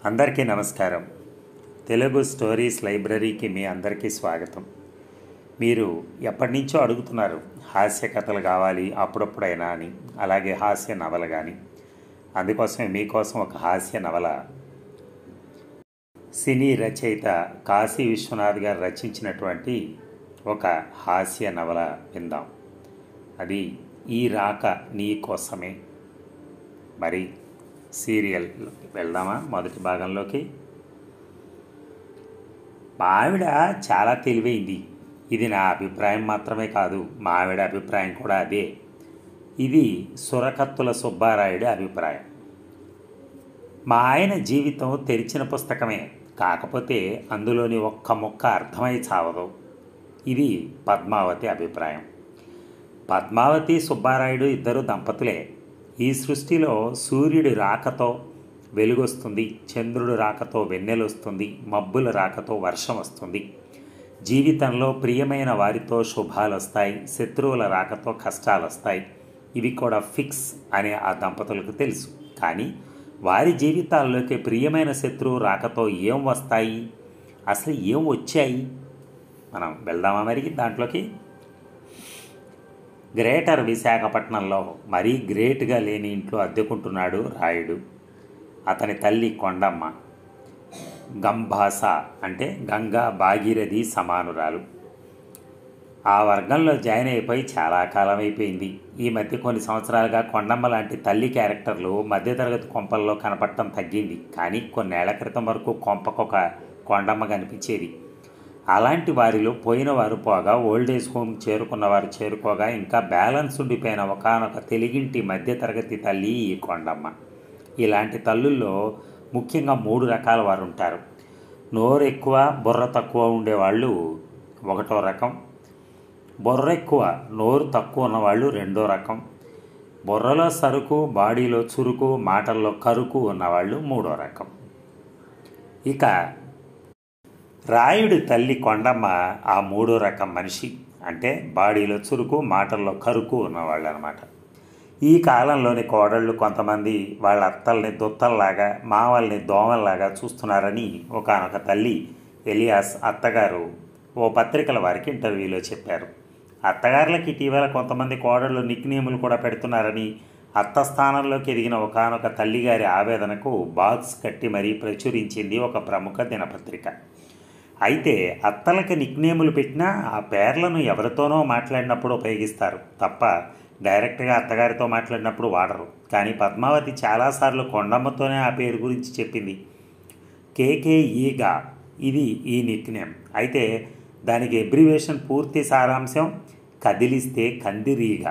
అందరికీ నమస్కారం తెలుగు స్టోరీస్ లైబ్రరీకి మీ అందరికీ స్వాగతం మీరు ఎప్పటి నుంచో అడుగుతున్నారు హాస్య కథలు కావాలి అప్పుడప్పుడైనా అని అలాగే హాస్య నవల కానీ అందుకోసమే మీకోసం ఒక హాస్య నవల సినీ రచయిత కాశీ విశ్వనాథ్ గారు రచించినటువంటి ఒక హాస్య నవల విందాం అది ఈ రాక నీ కోసమే మరి సీరియల్ వెళ్దామా మొదటి భాగంలోకి మా ఆవిడ చాలా తెలివైంది ఇది నా అభిప్రాయం మాత్రమే కాదు మా ఆవిడ అభిప్రాయం కూడా అదే ఇది సురకత్తుల సుబ్బారాయుడి అభిప్రాయం మా ఆయన జీవితం తెరిచిన పుస్తకమే కాకపోతే అందులోని ఒక్క ముక్క అర్థమై చావదు ఇది పద్మావతి అభిప్రాయం పద్మావతి సుబ్బారాయుడు ఇద్దరు దంపతులే ఈ సృష్టిలో సూర్యుడి రాకతో వెలుగొస్తుంది చంద్రుడు రాకతో వెన్నెలొస్తుంది మబ్బుల రాకతో వర్షం వస్తుంది జీవితంలో ప్రియమైన వారితో శుభాలు వస్తాయి శత్రువుల రాకతో కష్టాలు వస్తాయి ఇవి కూడా ఫిక్స్ అనే ఆ దంపతులకు తెలుసు కానీ వారి జీవితాల్లోకి ప్రియమైన శత్రువు రాకతో ఏం వస్తాయి అసలు ఏం వచ్చాయి మనం వెళ్దామా మరి దాంట్లోకి గ్రేటర్ విశాఖపట్నంలో మరీ గ్రేట్గా లేని ఇంట్లో అద్దెకుంటున్నాడు రాయుడు అతని తల్లి కొండమ్మ గంభాస అంటే గంగా భాగీరథి సమానురాలు ఆ వర్గంలో జాయిన్ అయిపోయి చాలా కాలం అయిపోయింది ఈ మధ్య కొన్ని సంవత్సరాలుగా కొండమ్మ లాంటి తల్లి క్యారెక్టర్లు మధ్యతరగతి కొంపల్లో కనపడటం తగ్గింది కానీ కొన్నేళ్ల క్రితం వరకు కొంపకొక కొండమ్మ కనిపించేది అలాంటి వారిలో పోయిన వారు పోగా ఓల్డేజ్ హోమ్ చేరుకున్న వారు చేరుకోగా ఇంకా బ్యాలెన్స్ ఉండిపోయిన ఒకనొక తెలుగింటి మధ్యతరగతి తల్లి ఈ కొండమ్మ ఇలాంటి తల్లుల్లో ముఖ్యంగా మూడు రకాల వారు ఉంటారు నోరు ఎక్కువ బుర్ర తక్కువ ఉండేవాళ్ళు ఒకటో రకం బుర్ర ఎక్కువ నోరు తక్కువ ఉన్నవాళ్ళు రెండో రకం బుర్రలో సరుకు బాడీలో చురుకు మాటల్లో కరుకు ఉన్నవాళ్ళు మూడో రకం ఇక రాయుడి తల్లి కొండమ్మ ఆ మూడో రకం మనిషి అంటే బాడీలో చురుకు మాటల్లో కరుకు ఉన్నవాళ్ళు అనమాట ఈ కాలంలోని కోడళ్ళు కొంతమంది వాళ్ళ అత్తల్ని దుత్తల్లాగా మావల్ని దోమల్లాగా చూస్తున్నారని ఒకనొక తల్లి ఎలియాస్ అత్తగారు ఓ పత్రికల వారికి ఇంటర్వ్యూలో చెప్పారు అత్తగారులకు ఇటీవల కొంతమంది కోడళ్ళు నిక్నేములు కూడా పెడుతున్నారని అత్త స్థానంలోకి ఎదిగిన ఒకనొక తల్లిగారి ఆవేదనకు బాక్స్ కట్టి మరీ ప్రచురించింది ఒక ప్రముఖ దినపత్రిక అయితే అత్తలకి నిక్నేములు పెట్టినా ఆ పేర్లను ఎవరితోనో మాట్లాడినప్పుడు ఉపయోగిస్తారు తప్ప డైరెక్ట్గా అత్తగారితో మాట్లాడినప్పుడు వాడరు కానీ పద్మావతి చాలాసార్లు కొండమ్మతోనే ఆ పేరు గురించి చెప్పింది కేకే ఈగా ఇది ఈ నిక్నేమ్ అయితే దానికి ఎబ్రివేషన్ పూర్తి సారాంశం కదిలిస్తే కందిరీగా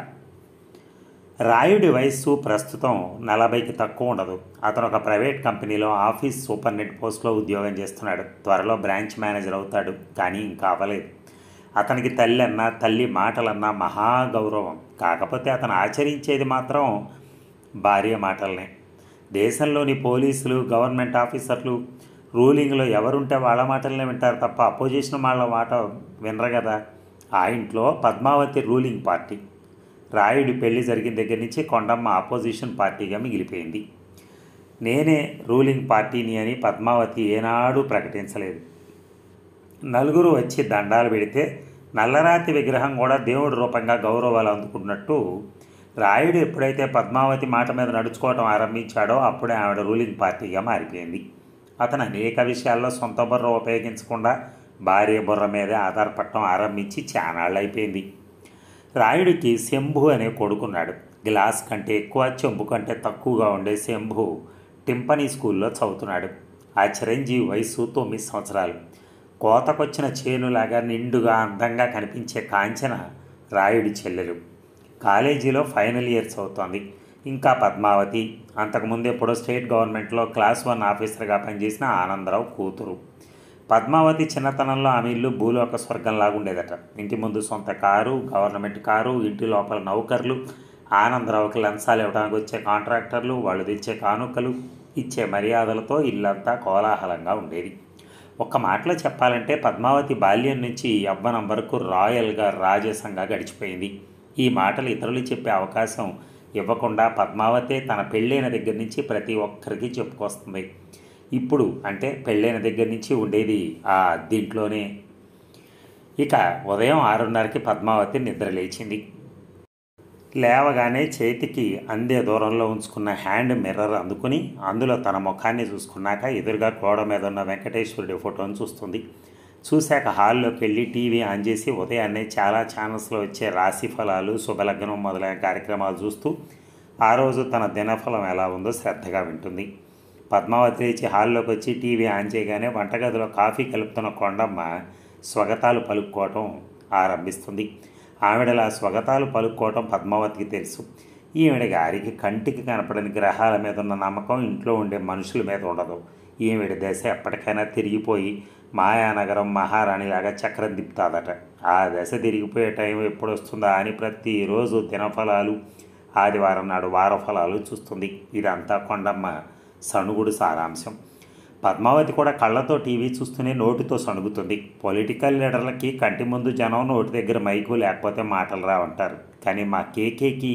రాయుడి వయస్సు ప్రస్తుతం నలభైకి తక్కువ ఉండదు అతను ఒక ప్రైవేట్ కంపెనీలో ఆఫీస్ సూపర్నెట్ పోస్ట్లో ఉద్యోగం చేస్తున్నాడు త్వరలో బ్రాంచ్ మేనేజర్ అవుతాడు కానీ ఇంకా అవ్వలేదు అతనికి తల్లి అన్నా తల్లి మాటలన్నా మహాగౌరవం కాకపోతే అతను ఆచరించేది మాత్రం భార్య మాటలనే దేశంలోని పోలీసులు గవర్నమెంట్ ఆఫీసర్లు రూలింగ్లో ఎవరుంటే వాళ్ళ మాటలనే వింటారు తప్ప అపోజిషన్ వాళ్ళ మాట వినరు కదా ఆ ఇంట్లో పద్మావతి రూలింగ్ పార్టీ రాయుడి పెళ్లి జరిగిన దగ్గర నుంచి కొండమ్మ ఆపోజిషన్ పార్టీగా మిగిలిపోయింది నేనే రూలింగ్ పార్టీని అని పద్మావతి ఏనాడు ప్రకటించలేదు నలుగురు వచ్చి దండాలు పెడితే నల్లరాతి విగ్రహం కూడా దేవుడి రూపంగా గౌరవాలు అందుకున్నట్టు రాయుడు ఎప్పుడైతే పద్మావతి మాట మీద నడుచుకోవడం ఆరంభించాడో అప్పుడే ఆవిడ రూలింగ్ పార్టీగా మారిపోయింది అతను అనేక విషయాల్లో సొంత బుర్ర ఉపయోగించకుండా భార్య బుర్ర మీదే ఆధారపడటం ఆరంభించి చానాళ్ళు అయిపోయింది రాయుడికి శంభు అనే కొడుకున్నాడు గ్లాస్ కంటే ఎక్కువ చెంబు కంటే తక్కువగా ఉండే శంభు టింపనీ స్కూల్లో చదువుతున్నాడు ఆ చిరంజీవి వయసు తొమ్మిది సంవత్సరాలు కోతకొచ్చిన చేనులాగా నిండుగా అందంగా కనిపించే కాంచన రాయుడి చెల్లెలు కాలేజీలో ఫైనల్ ఇయర్ చదువుతోంది ఇంకా పద్మావతి అంతకుముందు ఎప్పుడో స్టేట్ గవర్నమెంట్లో క్లాస్ వన్ ఆఫీసర్గా పనిచేసిన ఆనందరావు కూతురు పద్మావతి చిన్నతనంలో ఆమె ఇల్లు భూలోక స్వర్గంలాగా ఉండేదట ఇంటి ముందు సొంత కారు గవర్నమెంట్ కారు ఇంటి లోపల నౌకర్లు ఆనందరావుకి లంచాలు ఇవ్వడానికి వచ్చే కాంట్రాక్టర్లు వాళ్ళు తెచ్చే కానుకలు ఇచ్చే మర్యాదలతో ఇల్లంతా కోలాహలంగా ఉండేది ఒక్క మాటలో చెప్పాలంటే పద్మావతి బాల్యం నుంచి యవ్వనం వరకు రాయల్గా రాజసంగా గడిచిపోయింది ఈ మాటలు ఇతరులు చెప్పే అవకాశం ఇవ్వకుండా పద్మావతే తన పెళ్ళైన దగ్గర నుంచి ప్రతి ఒక్కరికి చెప్పుకొస్తుంది ఇప్పుడు అంటే పెళ్ళైన దగ్గర నుంచి ఉండేది ఆ దీంట్లోనే ఇక ఉదయం ఆరున్నరకి పద్మావతి నిద్ర లేచింది లేవగానే చేతికి అందే దూరంలో ఉంచుకున్న హ్యాండ్ మిర్రర్ అందుకుని అందులో తన ముఖాన్ని చూసుకున్నాక ఎదురుగా గోడ మీద ఉన్న వెంకటేశ్వరుడి ఫోటోను చూస్తుంది చూశాక హాల్లోకి వెళ్ళి టీవీ ఆన్ చేసి ఉదయాన్నే చాలా ఛానల్స్లో వచ్చే రాశి ఫలాలు శుభలగ్నం మొదలైన కార్యక్రమాలు చూస్తూ ఆ రోజు తన దినఫలం ఎలా ఉందో శ్రద్ధగా వింటుంది పద్మావతి లేచి హాల్లోకి వచ్చి టీవీ ఆన్ చేయగానే వంటగదిలో కాఫీ కలుపుతున్న కొండమ్మ స్వగతాలు పలుక్కోవటం ఆరంభిస్తుంది ఆవిడలా స్వగతాలు పలుక్కోవటం పద్మావతికి తెలుసు ఈవిడ గారికి కంటికి కనపడని గ్రహాల మీద ఉన్న నమ్మకం ఇంట్లో ఉండే మనుషుల మీద ఉండదు ఈవిడ దశ ఎప్పటికైనా తిరిగిపోయి మాయానగరం మహారాణిలాగా చక్రం తిప్పుతాదట ఆ దశ తిరిగిపోయే టైం ఎప్పుడు వస్తుందా అని ప్రతిరోజు దినఫలాలు ఆదివారం నాడు వారఫలాలు చూస్తుంది ఇదంతా కొండమ్మ సణుగుడు సారాంశం పద్మావతి కూడా కళ్ళతో టీవీ చూస్తూనే నోటితో సణుగుతుంది పొలిటికల్ లీడర్లకి కంటి ముందు జనం నోటి దగ్గర మైకు లేకపోతే మాటలు రావంటారు కానీ మా కేకేకి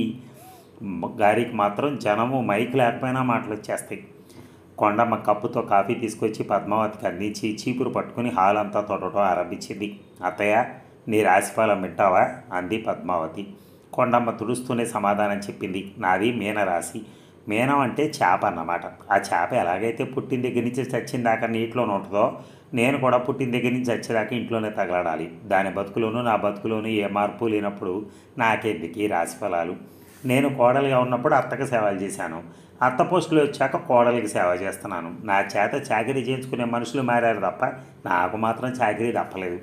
గారికి మాత్రం జనము మైక్ లేకపోయినా మాటలు వచ్చేస్తాయి కొండమ్మ కప్పుతో కాఫీ తీసుకొచ్చి పద్మావతికి అందించి చీపురు పట్టుకుని హాల్ అంతా తొడటం ఆరంభించింది అత్తయ్య నీ రాశిఫలం వింటావా అంది పద్మావతి కొండమ్మ తుడుస్తూనే సమాధానం చెప్పింది నాది మీనరాశి మీనం అంటే చేప అన్నమాట ఆ చేప ఎలాగైతే పుట్టిన దగ్గర నుంచి చచ్చిన దాకా నీటిలో ఉంటుందో నేను కూడా పుట్టిన దగ్గర నుంచి చచ్చేదాకా ఇంట్లోనే తగలడాలి దాని బతుకులోను నా బతుకులోను ఏ మార్పు లేనప్పుడు నాకెందుకు ఈ రాశి ఫలాలు నేను కోడలుగా ఉన్నప్పుడు అత్తకు సేవలు చేశాను అత్త పోస్టులు వచ్చాక కోడలికి సేవ చేస్తున్నాను నా చేత చాకరీ చేయించుకునే మనుషులు మారారు తప్ప నాకు మాత్రం చాకరీ తప్పలేదు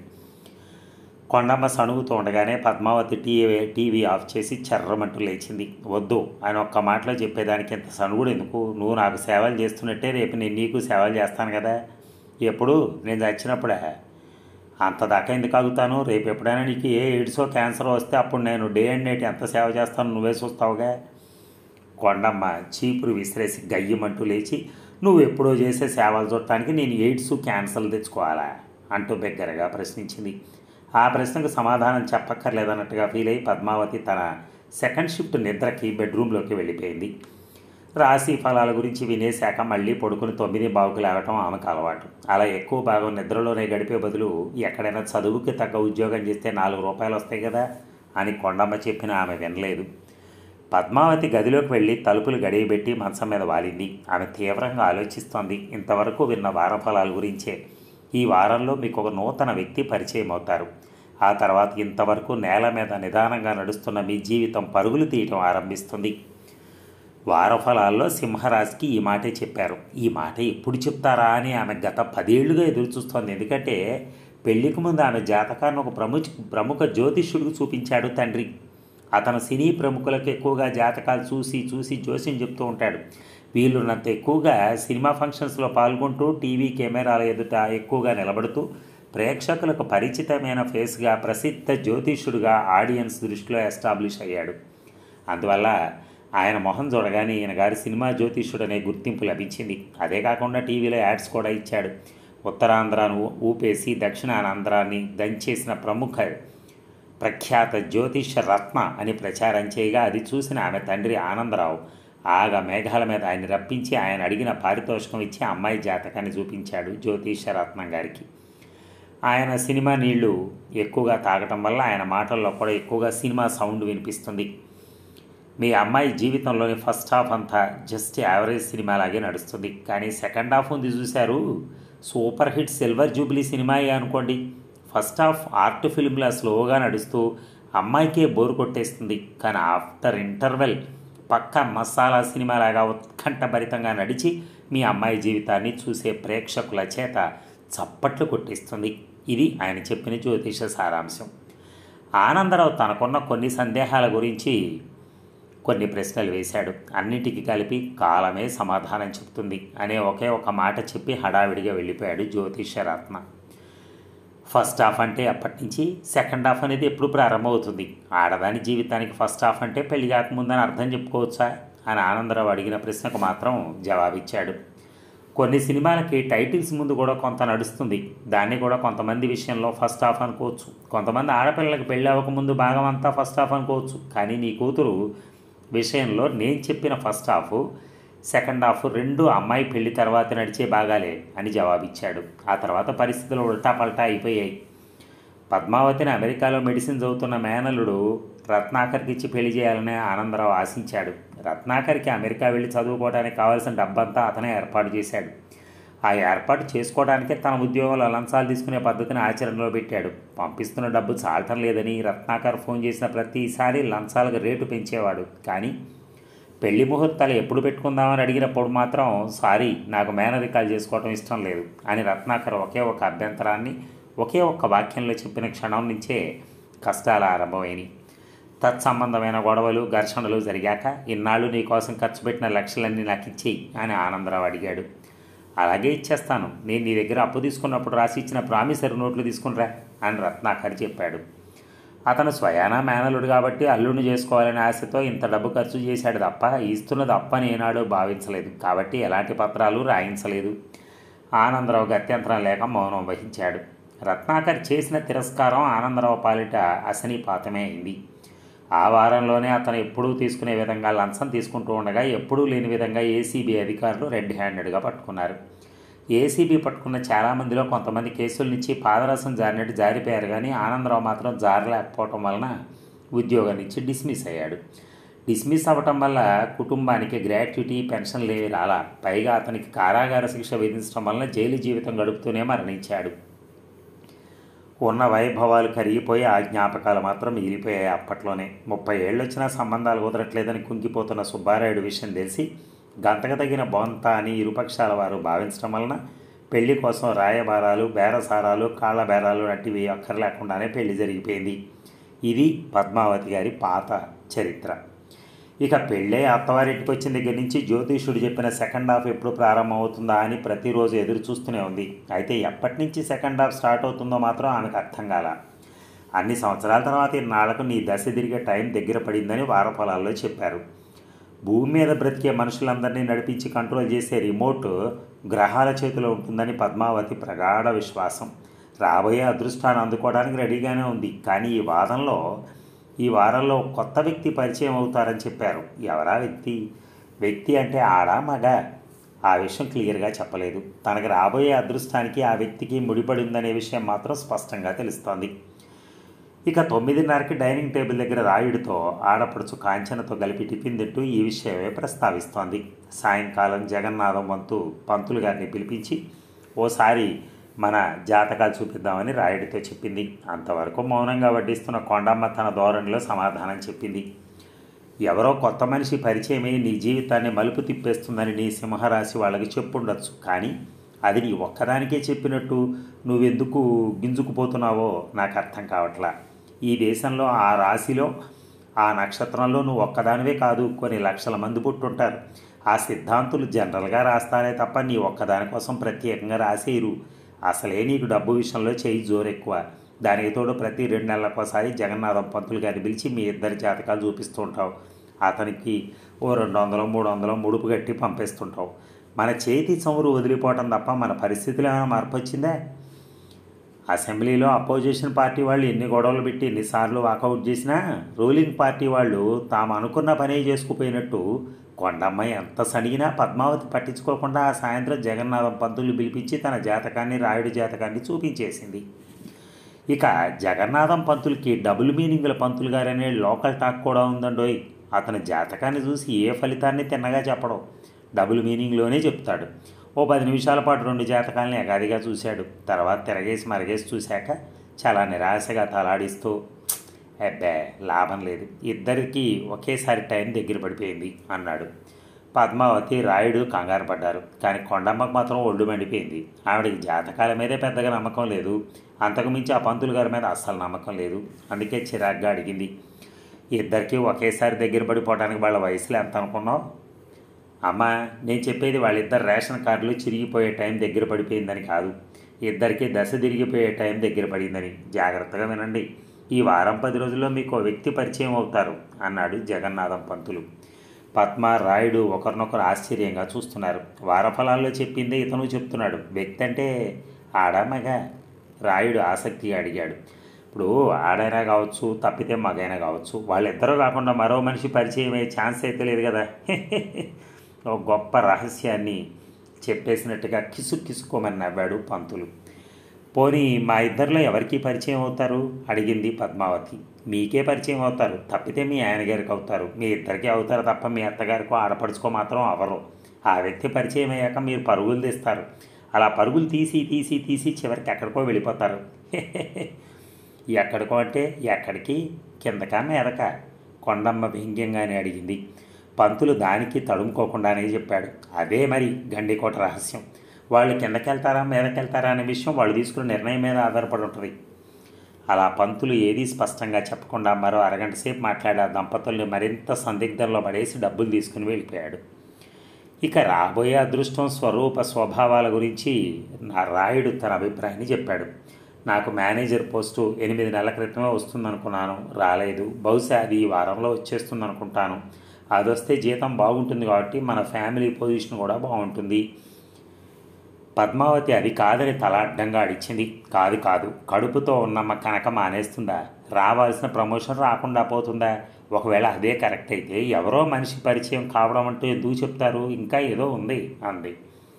కొండమ్మ సణుగుతూ ఉండగానే పద్మావతి టీవీ టీవీ ఆఫ్ చేసి చెర్రమంటూ లేచింది వద్దు ఆయన ఒక్క మాటలో చెప్పేదానికి ఇంత సణుగుడు ఎందుకు నువ్వు నాకు సేవలు చేస్తున్నట్టే రేపు నేను నీకు సేవలు చేస్తాను కదా ఎప్పుడు నేను చచ్చినప్పుడే అంత దాకా ఎందుకు ఆగుతాను రేపు ఎప్పుడైనా నీకు ఏ ఎయిడ్సో క్యాన్సర్ వస్తే అప్పుడు నేను డే అండ్ నైట్ ఎంత సేవ చేస్తాను నువ్వే చూస్తావుగా కొండమ్మ చీపురు విసిరేసి గయ్యమంటూ లేచి నువ్వు ఎప్పుడో చేసే సేవలు చూడటానికి నేను ఎయిడ్స్ క్యాన్సర్ తెచ్చుకోవాలా అంటూ బిగ్గరగా ప్రశ్నించింది ఆ ప్రశ్నకు సమాధానం చెప్పక్కర్లేదన్నట్టుగా ఫీల్ అయి పద్మావతి తన సెకండ్ షిఫ్ట్ నిద్రకి బెడ్రూమ్లోకి వెళ్ళిపోయింది రాశి ఫలాల గురించి వినేశాక మళ్ళీ పడుకుని తొమ్మిది బావుకు లేవటం ఆమెకు అలవాటు అలా ఎక్కువ భాగం నిద్రలోనే గడిపే బదులు ఎక్కడైనా చదువుకి తగ్గ ఉద్యోగం చేస్తే నాలుగు రూపాయలు వస్తాయి కదా అని కొండమ్మ చెప్పిన ఆమె వినలేదు పద్మావతి గదిలోకి వెళ్ళి తలుపులు గడియబెట్టి మంచం మీద వాలింది ఆమె తీవ్రంగా ఆలోచిస్తోంది ఇంతవరకు విన్న వారఫలాల గురించే ఈ వారంలో మీకు ఒక నూతన వ్యక్తి పరిచయం అవుతారు ఆ తర్వాత ఇంతవరకు నేల మీద నిదానంగా నడుస్తున్న మీ జీవితం పరుగులు తీయటం ఆరంభిస్తుంది వారఫలాల్లో సింహరాశికి ఈ మాటే చెప్పారు ఈ మాట ఎప్పుడు చెప్తారా అని ఆమె గత పదేళ్లుగా ఎదురు చూస్తోంది ఎందుకంటే పెళ్లికి ముందు ఆమె జాతకాన్ని ఒక ప్రముఖ ప్రముఖ జ్యోతిష్యుడికి చూపించాడు తండ్రి అతను సినీ ప్రముఖులకు ఎక్కువగా జాతకాలు చూసి చూసి జోస్యం చెప్తూ ఉంటాడు వీళ్ళున్నంత ఎక్కువగా సినిమా ఫంక్షన్స్లో పాల్గొంటూ టీవీ కెమెరాల ఎదుట ఎక్కువగా నిలబడుతూ ప్రేక్షకులకు పరిచితమైన ఫేస్గా ప్రసిద్ధ జ్యోతిష్యుడిగా ఆడియన్స్ దృష్టిలో ఎస్టాబ్లిష్ అయ్యాడు అందువల్ల ఆయన మొహం చూడగానే ఈయన గారి సినిమా జ్యోతిష్యుడు అనే గుర్తింపు లభించింది అదే కాకుండా టీవీలో యాడ్స్ కూడా ఇచ్చాడు ఉత్తరాంధ్రాను ఊపేసి దక్షిణాంధ్రాన్ని దంచేసిన ప్రముఖ ప్రఖ్యాత జ్యోతిష రత్న అని ప్రచారం చేయగా అది చూసిన ఆమె తండ్రి ఆనందరావు ఆగా మేఘాల మీద ఆయన రప్పించి ఆయన అడిగిన పారితోషికం ఇచ్చి అమ్మాయి జాతకాన్ని చూపించాడు జ్యోతిష రత్నం గారికి ఆయన సినిమా నీళ్లు ఎక్కువగా తాగటం వల్ల ఆయన మాటల్లో కూడా ఎక్కువగా సినిమా సౌండ్ వినిపిస్తుంది మీ అమ్మాయి జీవితంలోని ఫస్ట్ హాఫ్ అంతా జస్ట్ యావరేజ్ సినిమా లాగే నడుస్తుంది కానీ సెకండ్ హాఫ్ ఉంది చూశారు సూపర్ హిట్ సిల్వర్ జూబ్లీ సినిమాయే అనుకోండి ఫస్ట్ హాఫ్ ఆర్ట్ ఫిల్మ్లా స్లోగా నడుస్తూ అమ్మాయికే బోర్ కొట్టేస్తుంది కానీ ఆఫ్టర్ ఇంటర్వెల్ పక్క మసాలా సినిమాలాగా ఉత్కంఠభరితంగా నడిచి మీ అమ్మాయి జీవితాన్ని చూసే ప్రేక్షకుల చేత చప్పట్లు కొట్టిస్తుంది ఇది ఆయన చెప్పిన జ్యోతిష సారాంశం ఆనందరావు తనకున్న కొన్ని సందేహాల గురించి కొన్ని ప్రశ్నలు వేశాడు అన్నిటికీ కలిపి కాలమే సమాధానం చెప్తుంది అనే ఒకే ఒక మాట చెప్పి హడావిడిగా వెళ్ళిపోయాడు జ్యోతిషరత్న ఫస్ట్ హాఫ్ అంటే అప్పటి నుంచి సెకండ్ హాఫ్ అనేది ఎప్పుడు ప్రారంభమవుతుంది ఆడదాని జీవితానికి ఫస్ట్ హాఫ్ అంటే పెళ్లి కాకముందని అర్థం చెప్పుకోవచ్చా అని ఆనందరావు అడిగిన ప్రశ్నకు మాత్రం జవాబిచ్చాడు కొన్ని సినిమాలకి టైటిల్స్ ముందు కూడా కొంత నడుస్తుంది దాన్ని కూడా కొంతమంది విషయంలో ఫస్ట్ హాఫ్ అనుకోవచ్చు కొంతమంది ఆడపిల్లలకు పెళ్ళి అవ్వకముందు భాగం అంతా ఫస్ట్ హాఫ్ అనుకోవచ్చు కానీ నీ కూతురు విషయంలో నేను చెప్పిన ఫస్ట్ హాఫ్ సెకండ్ హాఫ్ రెండు అమ్మాయి పెళ్లి తర్వాత నడిచే బాగాలే అని జవాబిచ్చాడు ఆ తర్వాత పరిస్థితులు ఉల్టా పల్టా అయిపోయాయి పద్మావతిని అమెరికాలో మెడిసిన్ చదువుతున్న మేనలుడు రత్నాకర్కి ఇచ్చి పెళ్లి చేయాలని ఆనందరావు ఆశించాడు రత్నాకర్కి అమెరికా వెళ్ళి చదువుకోవడానికి కావాల్సిన డబ్బంతా అతనే ఏర్పాటు చేశాడు ఆ ఏర్పాటు చేసుకోవడానికే తన ఉద్యోగంలో లంచాలు తీసుకునే పద్ధతిని ఆచరణలో పెట్టాడు పంపిస్తున్న డబ్బు చాలటం లేదని రత్నాకర్ ఫోన్ చేసిన ప్రతిసారి లంచాలకు రేటు పెంచేవాడు కానీ పెళ్లి ముహూర్తాలు ఎప్పుడు పెట్టుకుందామని అడిగినప్పుడు మాత్రం సారీ నాకు మేనరికాలు చేసుకోవటం ఇష్టం లేదు అని రత్నాకర్ ఒకే ఒక అభ్యంతరాన్ని ఒకే ఒక్క వాక్యంలో చెప్పిన క్షణం నుంచే కష్టాలు ఆరంభమైనవి తత్సంబంధమైన గొడవలు ఘర్షణలు జరిగాక ఇన్నాళ్ళు నీ కోసం ఖర్చు పెట్టిన లక్షలన్నీ నాకు ఇచ్చేయి అని ఆనందరావు అడిగాడు అలాగే ఇచ్చేస్తాను నేను నీ దగ్గర అప్పు తీసుకున్నప్పుడు రాసి ఇచ్చిన ప్రామిసరీ నోట్లు తీసుకునిరా అని రత్నాకర్ చెప్పాడు అతను స్వయానా మేనలుడు కాబట్టి అల్లుడిని చేసుకోవాలనే ఆశతో ఇంత డబ్బు ఖర్చు చేశాడు తప్ప ఇస్తున్నది అప్పని ఏనాడు భావించలేదు కాబట్టి ఎలాంటి పత్రాలు రాయించలేదు ఆనందరావు గత్యంతరం లేక మౌనం వహించాడు రత్నాకర్ చేసిన తిరస్కారం ఆనందరావు పాలిట అసనీపాతమే అయింది ఆ వారంలోనే అతను ఎప్పుడూ తీసుకునే విధంగా లంచం తీసుకుంటూ ఉండగా ఎప్పుడూ లేని విధంగా ఏసీబీ అధికారులు రెడ్ హ్యాండెడ్గా పట్టుకున్నారు ఏసీబీ పట్టుకున్న చాలామందిలో కొంతమంది కేసుల నుంచి పాదరసం జారినట్టు జారిపోయారు కానీ ఆనందరావు మాత్రం జారలేకపోవటం వలన ఉద్యోగం నుంచి డిస్మిస్ అయ్యాడు డిస్మిస్ అవ్వటం వల్ల కుటుంబానికి గ్రాట్యుటీ పెన్షన్ లేవి రాలా పైగా అతనికి కారాగార శిక్ష విధించడం వలన జైలు జీవితం గడుపుతూనే మరణించాడు ఉన్న వైభవాలు కరిగిపోయి ఆ జ్ఞాపకాలు మాత్రం మిగిలిపోయాయి అప్పట్లోనే ముప్పై ఏళ్ళు వచ్చినా సంబంధాలు కుదరట్లేదని కుంగిపోతున్న సుబ్బారాయుడు విషయం తెలిసి గంతకు తగిన బొంత అని ఇరుపక్షాల వారు భావించడం వలన పెళ్లి కోసం రాయబారాలు బేరసారాలు కాళ్ళ బేరాలు వంటివి అక్కర్లేకుండానే పెళ్లి జరిగిపోయింది ఇది పద్మావతి గారి పాత చరిత్ర ఇక పెళ్ళే అత్తవారింటికి వచ్చిన దగ్గర నుంచి జ్యోతిషుడు చెప్పిన సెకండ్ హాఫ్ ఎప్పుడు ప్రారంభమవుతుందా అని ప్రతిరోజు ఎదురు చూస్తూనే ఉంది అయితే ఎప్పటి నుంచి సెకండ్ హాఫ్ స్టార్ట్ అవుతుందో మాత్రం ఆమెకు అర్థం కాల అన్ని సంవత్సరాల తర్వాత ఇన్నాళ్లకు నీ దశ తిరిగే టైం దగ్గర పడిందని వారఫలాల్లో చెప్పారు భూమి మీద బ్రతికే మనుషులందరినీ నడిపించి కంట్రోల్ చేసే రిమోట్ గ్రహాల చేతిలో ఉంటుందని పద్మావతి ప్రగాఢ విశ్వాసం రాబోయే అదృష్టాన్ని అందుకోవడానికి రెడీగానే ఉంది కానీ ఈ వాదంలో ఈ వారంలో కొత్త వ్యక్తి పరిచయం అవుతారని చెప్పారు ఎవరా వ్యక్తి వ్యక్తి అంటే ఆడా మగ ఆ విషయం క్లియర్గా చెప్పలేదు తనకు రాబోయే అదృష్టానికి ఆ వ్యక్తికి ముడిపడి ఉందనే విషయం మాత్రం స్పష్టంగా తెలుస్తోంది ఇక తొమ్మిదిన్నరకి డైనింగ్ టేబుల్ దగ్గర రాయుడితో ఆడపడుచు కాంచనతో కలిపి టిఫిన్ తింటూ ఈ విషయమే ప్రస్తావిస్తోంది సాయంకాలం జగన్నాథం వంతు పంతులు గారిని పిలిపించి ఓసారి మన జాతకాలు చూపిద్దామని రాయుడితో చెప్పింది అంతవరకు మౌనంగా వడ్డిస్తున్న కొండమ్మ తన ధోరణిలో సమాధానం చెప్పింది ఎవరో కొత్త మనిషి పరిచయమై నీ జీవితాన్ని మలుపు తిప్పేస్తుందని నీ సింహరాశి వాళ్ళకి చెప్పుండొచ్చు కానీ అది నీ ఒక్కదానికే చెప్పినట్టు నువ్వెందుకు గింజుకుపోతున్నావో నాకు అర్థం కావట్లా ఈ దేశంలో ఆ రాశిలో ఆ నక్షత్రంలో నువ్వు ఒక్కదానివే కాదు కొన్ని లక్షల మంది పుట్టుంటారు ఆ సిద్ధాంతులు జనరల్గా రాస్తారే తప్ప నీ ఒక్కదాని కోసం ప్రత్యేకంగా రాసేయరు అసలే నీకు డబ్బు విషయంలో చేయి జోరెక్కువ దానికి తోడు ప్రతి రెండు నెలలకోసారి జగన్నాథం పంతులు గారిని పిలిచి మీ ఇద్దరి జాతకాలు చూపిస్తూ ఉంటావు అతనికి ఓ రెండు వందలు మూడు వందలు ముడుపు కట్టి పంపిస్తుంటావు మన చేతి చమురు వదిలిపోవటం తప్ప మన పరిస్థితిలో ఏమైనా మార్పు వచ్చిందా అసెంబ్లీలో అపోజిషన్ పార్టీ వాళ్ళు ఎన్ని గొడవలు పెట్టి ఎన్నిసార్లు వాకౌట్ చేసినా రూలింగ్ పార్టీ వాళ్ళు తాము అనుకున్న పనే చేసుకుపోయినట్టు కొండమ్మాయి ఎంత సడిగినా పద్మావతి పట్టించుకోకుండా ఆ సాయంత్రం జగన్నాథం పంతులు పిలిపించి తన జాతకాన్ని రాయుడి జాతకాన్ని చూపించేసింది ఇక జగన్నాథం పంతులకి డబుల్ మీనింగ్ల పంతులు గారనే లోకల్ టాక్ కూడా ఉందండోయ్ అతని జాతకాన్ని చూసి ఏ ఫలితాన్ని తిన్నగా చెప్పడం డబుల్ మీనింగ్లోనే చెప్తాడు ఓ పది నిమిషాల పాటు రెండు జాతకాలని ఎగాదిగా చూశాడు తర్వాత తిరగేసి మరగేసి చూశాక చాలా నిరాశగా తలాడిస్తూ అబ్బే లాభం లేదు ఇద్దరికి ఒకేసారి టైం దగ్గర పడిపోయింది అన్నాడు పద్మావతి రాయుడు కంగారు పడ్డారు కానీ కొండమ్మకు మాత్రం ఒళ్ళు మండిపోయింది ఆవిడకి జాతకాల మీదే పెద్దగా నమ్మకం లేదు అంతకుమించి ఆ పంతులు గారి మీద అస్సలు నమ్మకం లేదు అందుకే చిరాగ్గా అడిగింది ఇద్దరికి ఒకేసారి దగ్గర పడిపోవడానికి వాళ్ళ వయసులో ఎంత అనుకున్నావు అమ్మా నేను చెప్పేది వాళ్ళిద్దరు రేషన్ కార్డులు చిరిగిపోయే టైం దగ్గర పడిపోయిందని కాదు ఇద్దరికి దశ తిరిగిపోయే టైం దగ్గర పడిందని జాగ్రత్తగా వినండి ఈ వారం పది రోజుల్లో మీకు ఓ వ్యక్తి పరిచయం అవుతారు అన్నాడు జగన్నాథం పంతులు పద్మ రాయుడు ఒకరినొకరు ఆశ్చర్యంగా చూస్తున్నారు వారఫలాల్లో చెప్పిందే ఇతను చెప్తున్నాడు వ్యక్తి అంటే ఆడా మగ రాయుడు ఆసక్తిగా అడిగాడు ఇప్పుడు ఆడైనా కావచ్చు తప్పితే మగైనా కావచ్చు వాళ్ళిద్దరూ కాకుండా మరో మనిషి పరిచయం అయ్యే ఛాన్స్ అయితే లేదు కదా ఒక గొప్ప రహస్యాన్ని చెప్పేసినట్టుగా కిసు కిసుకోమని నవ్వాడు పంతులు పోనీ మా ఇద్దరిలో ఎవరికి పరిచయం అవుతారు అడిగింది పద్మావతి మీకే పరిచయం అవుతారు తప్పితే మీ ఆయన గారికి అవుతారు మీ ఇద్దరికి అవుతారు తప్ప మీ అత్తగారికో ఆడపడుచుకో మాత్రం అవరు ఆ వ్యక్తి పరిచయం అయ్యాక మీరు పరుగులు తీస్తారు అలా పరుగులు తీసి తీసి తీసి చివరికి ఎక్కడికో వెళ్ళిపోతారు ఎక్కడికో అంటే ఎక్కడికి కిందకా మీదక కొండమ్మ వ్యంగ్యంగానే అడిగింది పంతులు దానికి తడుముకోకుండానే చెప్పాడు అదే మరి గండికోట రహస్యం వాళ్ళు కిందకి వెళ్తారా మీదకి వెళ్తారా అనే విషయం వాళ్ళు తీసుకున్న నిర్ణయం మీద ఆధారపడి ఉంటుంది అలా పంతులు ఏదీ స్పష్టంగా చెప్పకుండా మరో అరగంట సేపు మాట్లాడి ఆ దంపతుల్ని మరింత సందిగ్ధంలో పడేసి డబ్బులు తీసుకుని వెళ్ళిపోయాడు ఇక రాబోయే అదృష్టం స్వరూప స్వభావాల గురించి నా రాయుడు తన అభిప్రాయాన్ని చెప్పాడు నాకు మేనేజర్ పోస్టు ఎనిమిది నెలల క్రితమే వస్తుందనుకున్నాను రాలేదు బహుశా అది ఈ వారంలో వచ్చేస్తుంది అనుకుంటాను అది వస్తే జీతం బాగుంటుంది కాబట్టి మన ఫ్యామిలీ పొజిషన్ కూడా బాగుంటుంది పద్మావతి అది కాదని తల అడ్డంగా అడిచింది కాదు కాదు కడుపుతో ఉన్నమ్మ కనుక మానేస్తుందా రావాల్సిన ప్రమోషన్ రాకుండా పోతుందా ఒకవేళ అదే కరెక్ట్ అయితే ఎవరో మనిషి పరిచయం కావడం అంటూ ఎందుకు చెప్తారు ఇంకా ఏదో ఉంది అంది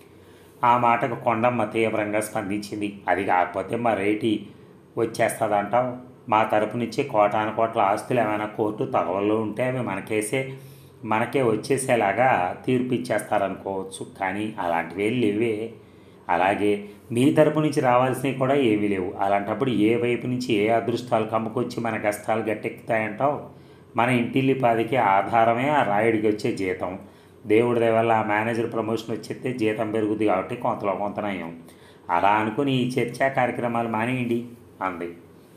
ఆ మాటకు కొండమ్మ తీవ్రంగా స్పందించింది అది కాకపోతే మా రేటి వచ్చేస్తుందంటావు మా తరపు నుంచి కోటాను కోట్ల ఆస్తులు ఏమైనా కోర్టు తగవల్లో ఉంటే అవి మనకేసే మనకే వచ్చేసేలాగా తీర్పు ఇచ్చేస్తారనుకోవచ్చు కానీ అలాంటివి లేవే అలాగే మీ తరపు నుంచి రావాల్సినవి కూడా ఏమీ లేవు అలాంటప్పుడు ఏ వైపు నుంచి ఏ అదృష్టాలు కమ్ముకొచ్చి మన కష్టాలు గట్టెక్కుతాయంటావు మన ఇంటిల్లిపాదికి ఆధారమే ఆ రాయుడికి వచ్చే జీతం దేవుడి దయ వల్ల ఆ మేనేజర్ ప్రమోషన్ వచ్చేస్తే జీతం పెరుగుద్ది కాబట్టి కొంతలో కొంత నయం అలా అనుకుని ఈ చర్చా కార్యక్రమాలు మానేయండి అంది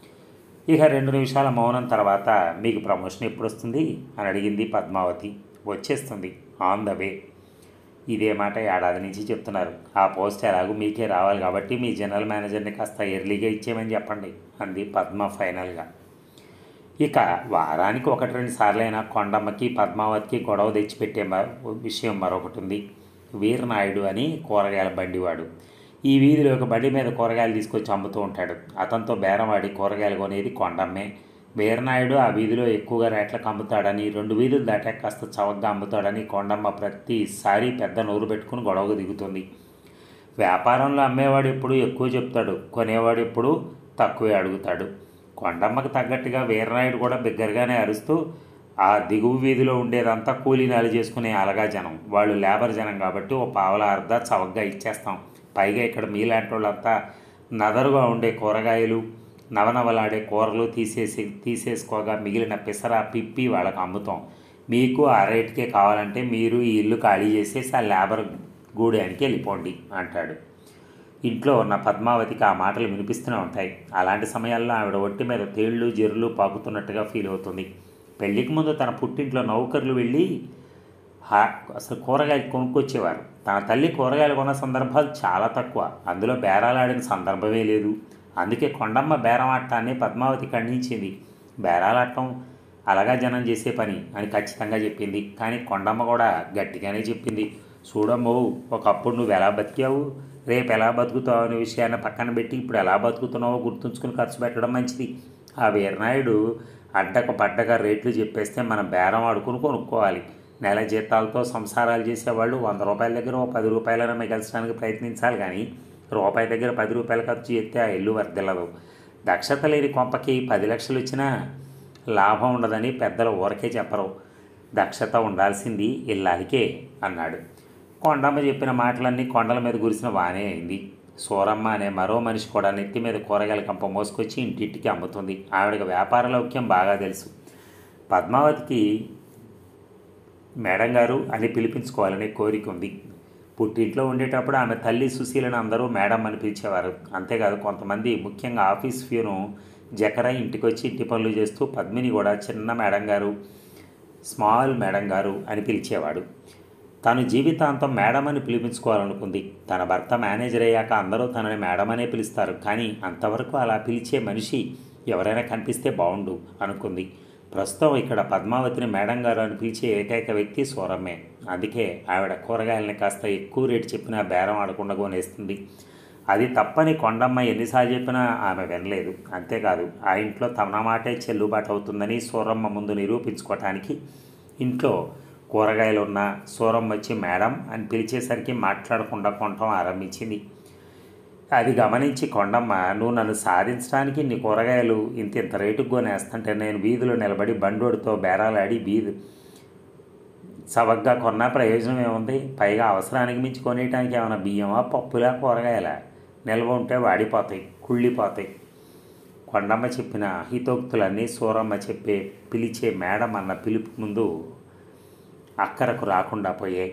ఇక రెండు నిమిషాల మౌనం తర్వాత మీకు ప్రమోషన్ ఎప్పుడు వస్తుంది అని అడిగింది పద్మావతి వచ్చేస్తుంది ఆన్ ద వే ఇదే మాట ఏడాది నుంచి చెప్తున్నారు ఆ పోస్ట్ ఎలాగూ మీకే రావాలి కాబట్టి మీ జనరల్ మేనేజర్ని కాస్త ఎర్లీగా ఇచ్చేయమని చెప్పండి అంది పద్మ ఫైనల్గా ఇక వారానికి ఒకటి రెండు సార్లైనా కొండమ్మకి పద్మావతికి గొడవ తెచ్చిపెట్టే మ- విషయం మరొకటి ఉంది వీరనాయుడు అని కూరగాయల బండివాడు ఈ వీధిలో ఒక బండి మీద కూరగాయలు తీసుకొచ్చి అమ్ముతూ ఉంటాడు అతనితో బేరవాడి కూరగాయలు కొనేది కొండమ్మే వీరనాయుడు ఆ వీధిలో ఎక్కువగా రేట్లకు అమ్ముతాడని రెండు వీధులు దాటాక కాస్త చవకగా అమ్ముతాడని కొండమ్మ ప్రతిసారి పెద్ద నోరు పెట్టుకుని గొడవకు దిగుతుంది వ్యాపారంలో అమ్మేవాడు ఎప్పుడు ఎక్కువ చెప్తాడు కొనేవాడు ఎప్పుడు తక్కువే అడుగుతాడు కొండమ్మకు తగ్గట్టుగా వీరనాయుడు కూడా బిగ్గరగానే అరుస్తూ ఆ దిగువ వీధిలో ఉండేదంతా కూలీనాలు చేసుకునే అలగా జనం వాళ్ళు లేబర్ జనం కాబట్టి ఓ పావల అర్ధ చవకగా ఇచ్చేస్తాం పైగా ఇక్కడ మీలాంటి వాళ్ళంతా నదరుగా ఉండే కూరగాయలు నవనవలాడే కూరలు తీసేసి తీసేసుకోగా మిగిలిన పిసర పిప్పి వాళ్ళకి అమ్ముతాం మీకు ఆ రేటుకే కావాలంటే మీరు ఈ ఇల్లు ఖాళీ చేసేసి ఆ లేబర్ గూడానికి వెళ్ళిపోండి అంటాడు ఇంట్లో ఉన్న పద్మావతికి ఆ మాటలు వినిపిస్తూనే ఉంటాయి అలాంటి సమయాల్లో ఆవిడ ఒంటి మీద తేళ్ళు జెర్రులు పాకుతున్నట్టుగా ఫీల్ అవుతుంది పెళ్లికి ముందు తన పుట్టింట్లో నౌకర్లు వెళ్ళి హా- అసలు కూరగాయలు కొనుక్కొచ్చేవారు తన తల్లి కూరగాయలు కొన్న సందర్భాలు చాలా తక్కువ అందులో బేరాలాడిన సందర్భమే లేదు అందుకే కొండమ్మ బేరమాటాన్ని పద్మావతి ఖండించింది బేరాలాడటం అలగా జనం చేసే పని అని ఖచ్చితంగా చెప్పింది కానీ కొండమ్మ కూడా గట్టిగానే చెప్పింది చూడమ్మో ఒకప్పుడు నువ్వు ఎలా బతికావు రేపు ఎలా బతుకుతావు అనే విషయాన్ని పక్కన పెట్టి ఇప్పుడు ఎలా బతుకుతున్నావో గుర్తుంచుకుని ఖర్చు పెట్టడం మంచిది ఆ వీరనాయుడు అడ్డకు పడ్డగా రేట్లు చెప్పేస్తే మనం బేరం ఆడుకుని కొనుక్కోవాలి నెల జీతాలతో సంసారాలు చేసేవాళ్ళు వంద రూపాయల దగ్గర ఓ పది రూపాయలైనా మిగల్చడానికి ప్రయత్నించాలి కానీ రూపాయి దగ్గర పది రూపాయలు ఖర్చు చేస్తే ఆ ఇల్లు వర్దిల్లదు దక్షత లేని కొంపకి పది లక్షలు వచ్చినా లాభం ఉండదని పెద్దలు ఊరకే చెప్పరు దక్షత ఉండాల్సింది ఇల్లాలికే అన్నాడు కొండమ్మ చెప్పిన మాటలన్నీ కొండల మీద కురిసిన వానే అయింది సూరమ్మ అనే మరో మనిషి కూడా నెత్తి మీద కూరగాయల కంప మోసుకొచ్చి ఇంటింటికి అమ్ముతుంది ఆవిడకి వ్యాపార లౌక్యం బాగా తెలుసు పద్మావతికి మేడం గారు అని పిలిపించుకోవాలనే కోరిక ఉంది పుట్టింట్లో ఉండేటప్పుడు ఆమె తల్లి సుశీలను అందరూ మేడం అని పిలిచేవారు అంతేకాదు కొంతమంది ముఖ్యంగా ఆఫీస్ ఫ్యూను జకర ఇంటికి వచ్చి ఇంటి పనులు చేస్తూ పద్మిని కూడా చిన్న మేడం గారు స్మాల్ మేడం గారు అని పిలిచేవాడు తను జీవితాంతం మేడం అని పిలిపించుకోవాలనుకుంది తన భర్త మేనేజర్ అయ్యాక అందరూ తనని మేడం అనే పిలుస్తారు కానీ అంతవరకు అలా పిలిచే మనిషి ఎవరైనా కనిపిస్తే బాగుండు అనుకుంది ప్రస్తుతం ఇక్కడ పద్మావతిని మేడం గారు అని పిలిచే ఏకైక వ్యక్తి సూరమ్మే అందుకే ఆవిడ కూరగాయలని కాస్త ఎక్కువ రేటు చెప్పినా బేరం ఆడకుండా కొనేస్తుంది అది తప్పని కొండమ్మ ఎన్నిసార్లు చెప్పినా ఆమె వినలేదు అంతేకాదు ఆ ఇంట్లో తన మాటే చెల్లుబాటు అవుతుందని సూరమ్మ ముందు నిరూపించుకోవటానికి ఇంట్లో కూరగాయలు ఉన్న సూరం వచ్చి మేడం అని పిలిచేసరికి మాట్లాడకుండా కొనటం ఆరంభించింది అది గమనించి కొండమ్మ నువ్వు నన్ను సాధించడానికి నీ కూరగాయలు ఇంత ఇంత రేటుకు కొనేస్తుంటే నేను వీధిలో నిలబడి బండోడితో బేరాలాడి వీధి సవగ్గా కొన్నా ప్రయోజనం ఏముంది పైగా అవసరానికి మించి కొనేయటానికి ఏమైనా బియ్యమా పప్పులా కూరగాయల నిల్వ ఉంటే వాడిపోతాయి కుళ్ళిపోతాయి కొండమ్మ చెప్పిన హితోక్తులన్నీ సూరమ్మ చెప్పే పిలిచే మేడం అన్న పిలుపు ముందు అక్కరకు రాకుండా పోయాయి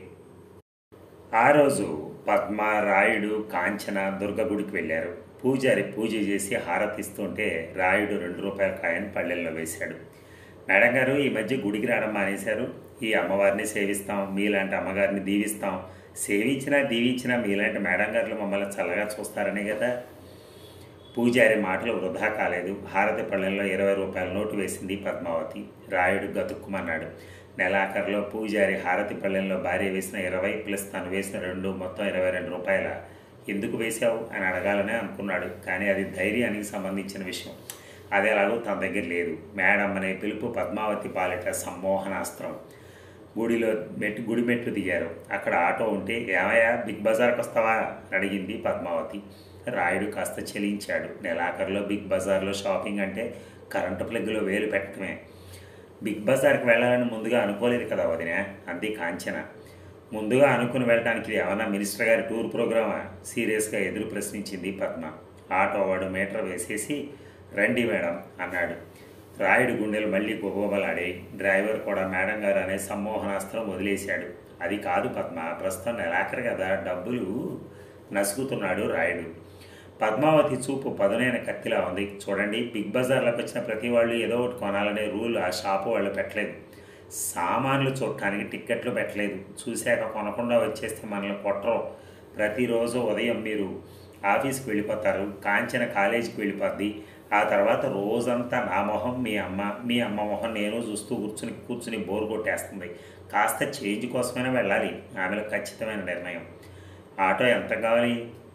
ఆ రోజు పద్మ రాయుడు కాంచన దుర్గ గుడికి వెళ్ళారు పూజారి పూజ చేసి హారతిస్తుంటే రాయుడు రెండు రూపాయల కాయని పళ్ళెల్లో వేశాడు మేడం గారు ఈ మధ్య గుడికి రావడం మానేశారు ఈ అమ్మవారిని సేవిస్తాం మీలాంటి అమ్మగారిని దీవిస్తాం సేవించినా దీవించినా మీలాంటి మేడం గారులు మమ్మల్ని చల్లగా చూస్తారనే కదా పూజారి మాటలు వృధా కాలేదు హారతి పళ్ళెంలో ఇరవై రూపాయల నోటు వేసింది పద్మావతి రాయుడు గతుక్కుమన్నాడు నెలాఖరులో పూజారి హారతి పళ్ళెంలో భార్య వేసిన ఇరవై ప్లస్ తను వేసిన రెండు మొత్తం ఇరవై రెండు రూపాయల ఎందుకు వేశావు అని అడగాలనే అనుకున్నాడు కానీ అది ధైర్యానికి సంబంధించిన విషయం అది ఎలాగో తన దగ్గర లేదు మేడం అనే పిలుపు పద్మావతి పాలిట సమ్మోహనాస్త్రం గుడిలో మెట్టు గుడి మెట్లు దిగారు అక్కడ ఆటో ఉంటే ఏమయ్యా బిగ్ బజార్కి వస్తావా అని అడిగింది పద్మావతి రాయుడు కాస్త చెలించాడు నెలాఖరులో బిగ్ బజార్లో షాపింగ్ అంటే కరెంటు ప్లగ్లో వేలు పెట్టడమే బిగ్ బజార్కి వెళ్ళాలని ముందుగా అనుకోలేదు కదా వదిన అంది కాంచన ముందుగా అనుకుని వెళ్ళడానికి ఇది ఏమన్నా మినిస్టర్ గారి టూర్ ప్రోగ్రామా సీరియస్గా ఎదురు ప్రశ్నించింది పద్మ ఆటో వాడు మీటర్ వేసేసి రండి మేడం అన్నాడు రాయుడు గుండెలు మళ్ళీ గుబగుబలాడాయి డ్రైవర్ కూడా మేడం గారు అనే సమ్మోహనాస్త్రం వదిలేశాడు అది కాదు పద్మ ప్రస్తుతం నెలాఖరు కదా డబ్బులు నసుగుతున్నాడు రాయుడు పద్మావతి చూపు పదునైన కత్తిలా ఉంది చూడండి బిగ్ బజార్లకు వచ్చిన ప్రతి వాళ్ళు ఏదో ఒకటి కొనాలనే రూల్ ఆ షాపు వాళ్ళు పెట్టలేదు సామాన్లు చూడటానికి టిక్కెట్లు పెట్టలేదు చూశాక కొనకుండా వచ్చేస్తే మనల్ని కొట్టరు ప్రతిరోజు ఉదయం మీరు ఆఫీస్కి వెళ్ళిపోతారు కాంచన కాలేజీకి వెళ్ళిపోద్ది ఆ తర్వాత రోజంతా నా మొహం మీ అమ్మ మీ అమ్మ మొహం నేను చూస్తూ కూర్చుని కూర్చుని బోర్ కొట్టేస్తుంది కాస్త చేంజ్ కోసమైనా వెళ్ళాలి ఆమెలో ఖచ్చితమైన నిర్ణయం ఆటో ఎంత కావాలి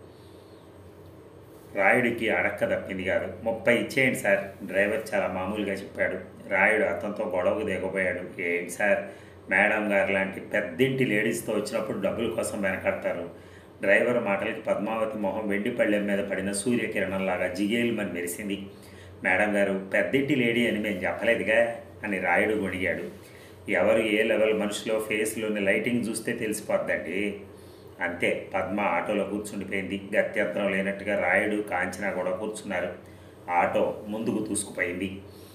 రాయుడికి అడక్క తప్పింది కాదు ముప్పై ఇచ్చేయండి సార్ డ్రైవర్ చాలా మామూలుగా చెప్పాడు రాయుడు అతనితో గొడవకు దిగబోయాడు ఏంటి సార్ మేడం గారు లాంటి పెద్దింటి లేడీస్తో వచ్చినప్పుడు డబ్బుల కోసం వెనకడతారు డ్రైవర్ మాటలకి పద్మావతి మొహం వెండి పళ్ళెం మీద పడిన సూర్యకిరణంలాగా జిగేలుమని మెరిసింది మేడం గారు పెద్దింటి లేడీ అని మేము చెప్పలేదుగా అని రాయుడు గొణిగాడు ఎవరు ఏ లెవెల్ మనుషులో ఫేస్లోని లైటింగ్ చూస్తే తెలిసిపోద్దండి అంతే పద్మ ఆటోలో కూర్చుండిపోయింది గత్యంతరం లేనట్టుగా రాయుడు కాంచన కూడా కూర్చున్నారు ఆటో ముందుకు దూసుకుపోయింది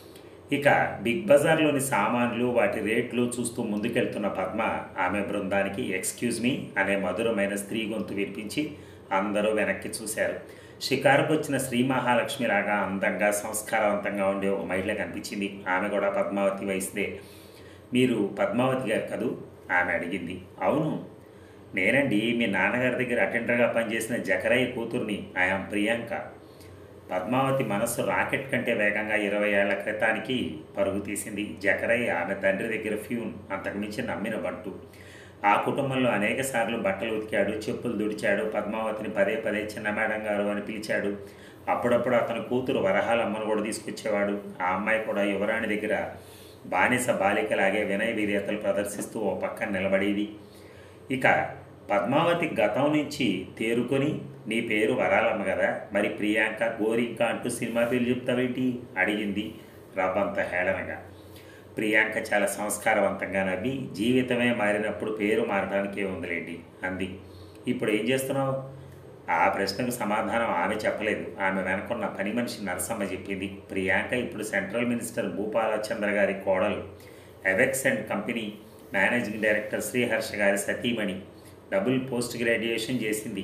ఇక బిగ్ బజార్లోని సామాన్లు వాటి రేట్లు చూస్తూ ముందుకెళ్తున్న పద్మ ఆమె బృందానికి ఎక్స్క్యూజ్ మీ అనే మధురమైన స్త్రీ గొంతు వినిపించి అందరూ వెనక్కి చూశారు షికారుకు వచ్చిన శ్రీ మహాలక్ష్మిలాగా అందంగా సంస్కారవంతంగా ఉండే ఒక మహిళ కనిపించింది ఆమె కూడా పద్మావతి వయసుదే మీరు పద్మావతి గారు కదూ ఆమె అడిగింది అవును నేనండి మీ నాన్నగారి దగ్గర అటెండర్గా పనిచేసిన జకరయ్య కూతుర్ని ఆయాం ప్రియాంక పద్మావతి మనస్సు రాకెట్ కంటే వేగంగా ఇరవై ఏళ్ల క్రితానికి పరుగు తీసింది జకరయ్య ఆమె తండ్రి దగ్గర ఫ్యూన్ అంతకుమించి నమ్మిన బంటు ఆ కుటుంబంలో అనేక సార్లు బట్టలు ఉతికాడు చెప్పులు దుడిచాడు పద్మావతిని పదే పదే చిన్న మేడం గారు అని పిలిచాడు అప్పుడప్పుడు అతని కూతురు వరహాలమ్మను కూడా తీసుకొచ్చేవాడు ఆ అమ్మాయి కూడా యువరాణి దగ్గర బానిస బాలికలాగే వినయ విధేయతలు ప్రదర్శిస్తూ ఓ పక్కన నిలబడేది ఇక పద్మావతి గతం నుంచి తేరుకొని నీ పేరు వరాలమ్మ కదా మరి ప్రియాంక గోరింక అంటూ సినిమా పేర్లు చెప్తావేంటి అడిగింది రవ్వంత హేళనగా ప్రియాంక చాలా సంస్కారవంతంగా నవ్వి జీవితమే మారినప్పుడు పేరు మారడానికి ఏముందిలేండి అంది ఇప్పుడు ఏం చేస్తున్నావు ఆ ప్రశ్నకు సమాధానం ఆమె చెప్పలేదు ఆమె వెనకున్న పని మనిషి నరసమ్మ చెప్పింది ప్రియాంక ఇప్పుడు సెంట్రల్ మినిస్టర్ భూపాలచంద్ర గారి కోడలు Evex and company managing director Sriharsha గారి సతీమణి డబుల్ పోస్ట్ గ్రాడ్యుయేషన్ చేసింది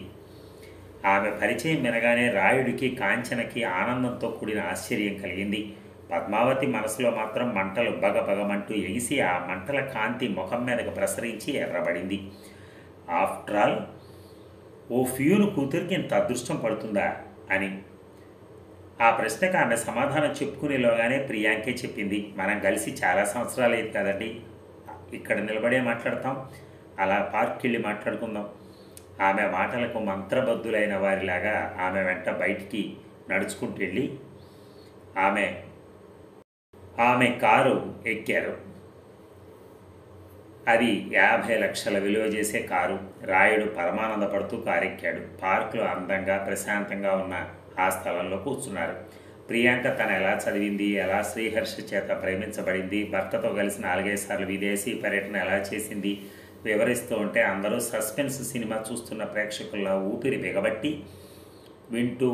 ఆమె పరిచయం వినగానే రాయుడికి కాంచనకి ఆనందంతో కూడిన ఆశ్చర్యం కలిగింది పద్మావతి మనసులో మాత్రం మంటలు బగబగమంటూ ఎగిసి ఆ మంటల కాంతి ముఖం మీదకు ప్రసరించి ఎర్రబడింది ఆఫ్టర్ ఆల్ ఓ ఫ్యూను కూతురికి ఇంత అదృష్టం పడుతుందా అని ఆ ప్రశ్నకు ఆమె సమాధానం చెప్పుకునేలోగానే ప్రియాంకే చెప్పింది మనం కలిసి చాలా సంవత్సరాలు అయింది కదండి ఇక్కడ నిలబడే మాట్లాడతాం అలా పార్క్కి వెళ్ళి మాట్లాడుకుందాం ఆమె మాటలకు మంత్రబద్ధులైన వారిలాగా ఆమె వెంట బయటికి నడుచుకుంటూ వెళ్ళి ఆమె ఆమె కారు ఎక్కారు అది యాభై లక్షల విలువ చేసే కారు రాయుడు పరమానందపడుతూ కారెక్కాడు పార్కులో అందంగా ప్రశాంతంగా ఉన్న ఆ స్థలంలో కూర్చున్నారు ప్రియాంక తను ఎలా చదివింది ఎలా శ్రీహర్ష చేత ప్రేమించబడింది భర్తతో కలిసి నాలుగైదు సార్లు విదేశీ పర్యటన ఎలా చేసింది వివరిస్తూ ఉంటే అందరూ సస్పెన్స్ సినిమా చూస్తున్న ప్రేక్షకుల్లో ఊపిరి బిగబట్టి వింటూ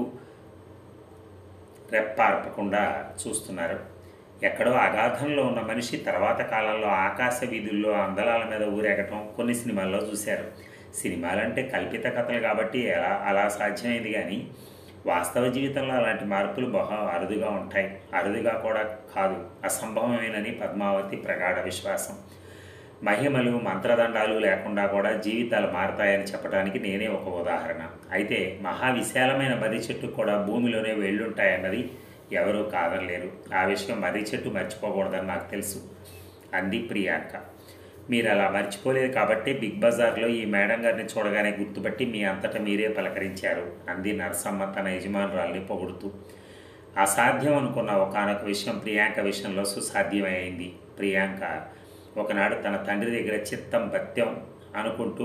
రెప్పార్పకుండా చూస్తున్నారు ఎక్కడో అగాధంలో ఉన్న మనిషి తర్వాత కాలంలో ఆకాశ వీధుల్లో అందలాల మీద ఊరేగటం కొన్ని సినిమాల్లో చూశారు సినిమాలంటే కల్పిత కథలు కాబట్టి ఎలా అలా సాధ్యమైంది కానీ వాస్తవ జీవితంలో అలాంటి మార్పులు బహు అరుదుగా ఉంటాయి అరుదుగా కూడా కాదు అసంభవమేనని పద్మావతి ప్రగాఢ విశ్వాసం మహిమలు మంత్రదండాలు లేకుండా కూడా జీవితాలు మారతాయని చెప్పడానికి నేనే ఒక ఉదాహరణ అయితే మహావిశాలమైన మర్రి చెట్టు కూడా భూమిలోనే వెళ్ళుంటాయన్నది ఎవరూ కాదనలేరు ఆ విషయం మర్రి చెట్టు మర్చిపోకూడదని నాకు తెలుసు అంది ప్రియాంక మీరు అలా మర్చిపోలేదు కాబట్టి బిగ్ బజార్లో ఈ మేడం గారిని చూడగానే గుర్తుపట్టి మీ అంతటా మీరే పలకరించారు అంది నరసమ్మ తన యజమానురాల్ని పొగుడుతూ అసాధ్యం అనుకున్న ఒకనొక విషయం ప్రియాంక విషయంలో సుసాధ్యమైంది ప్రియాంక ఒకనాడు తన తండ్రి దగ్గర చిత్తం భత్యం అనుకుంటూ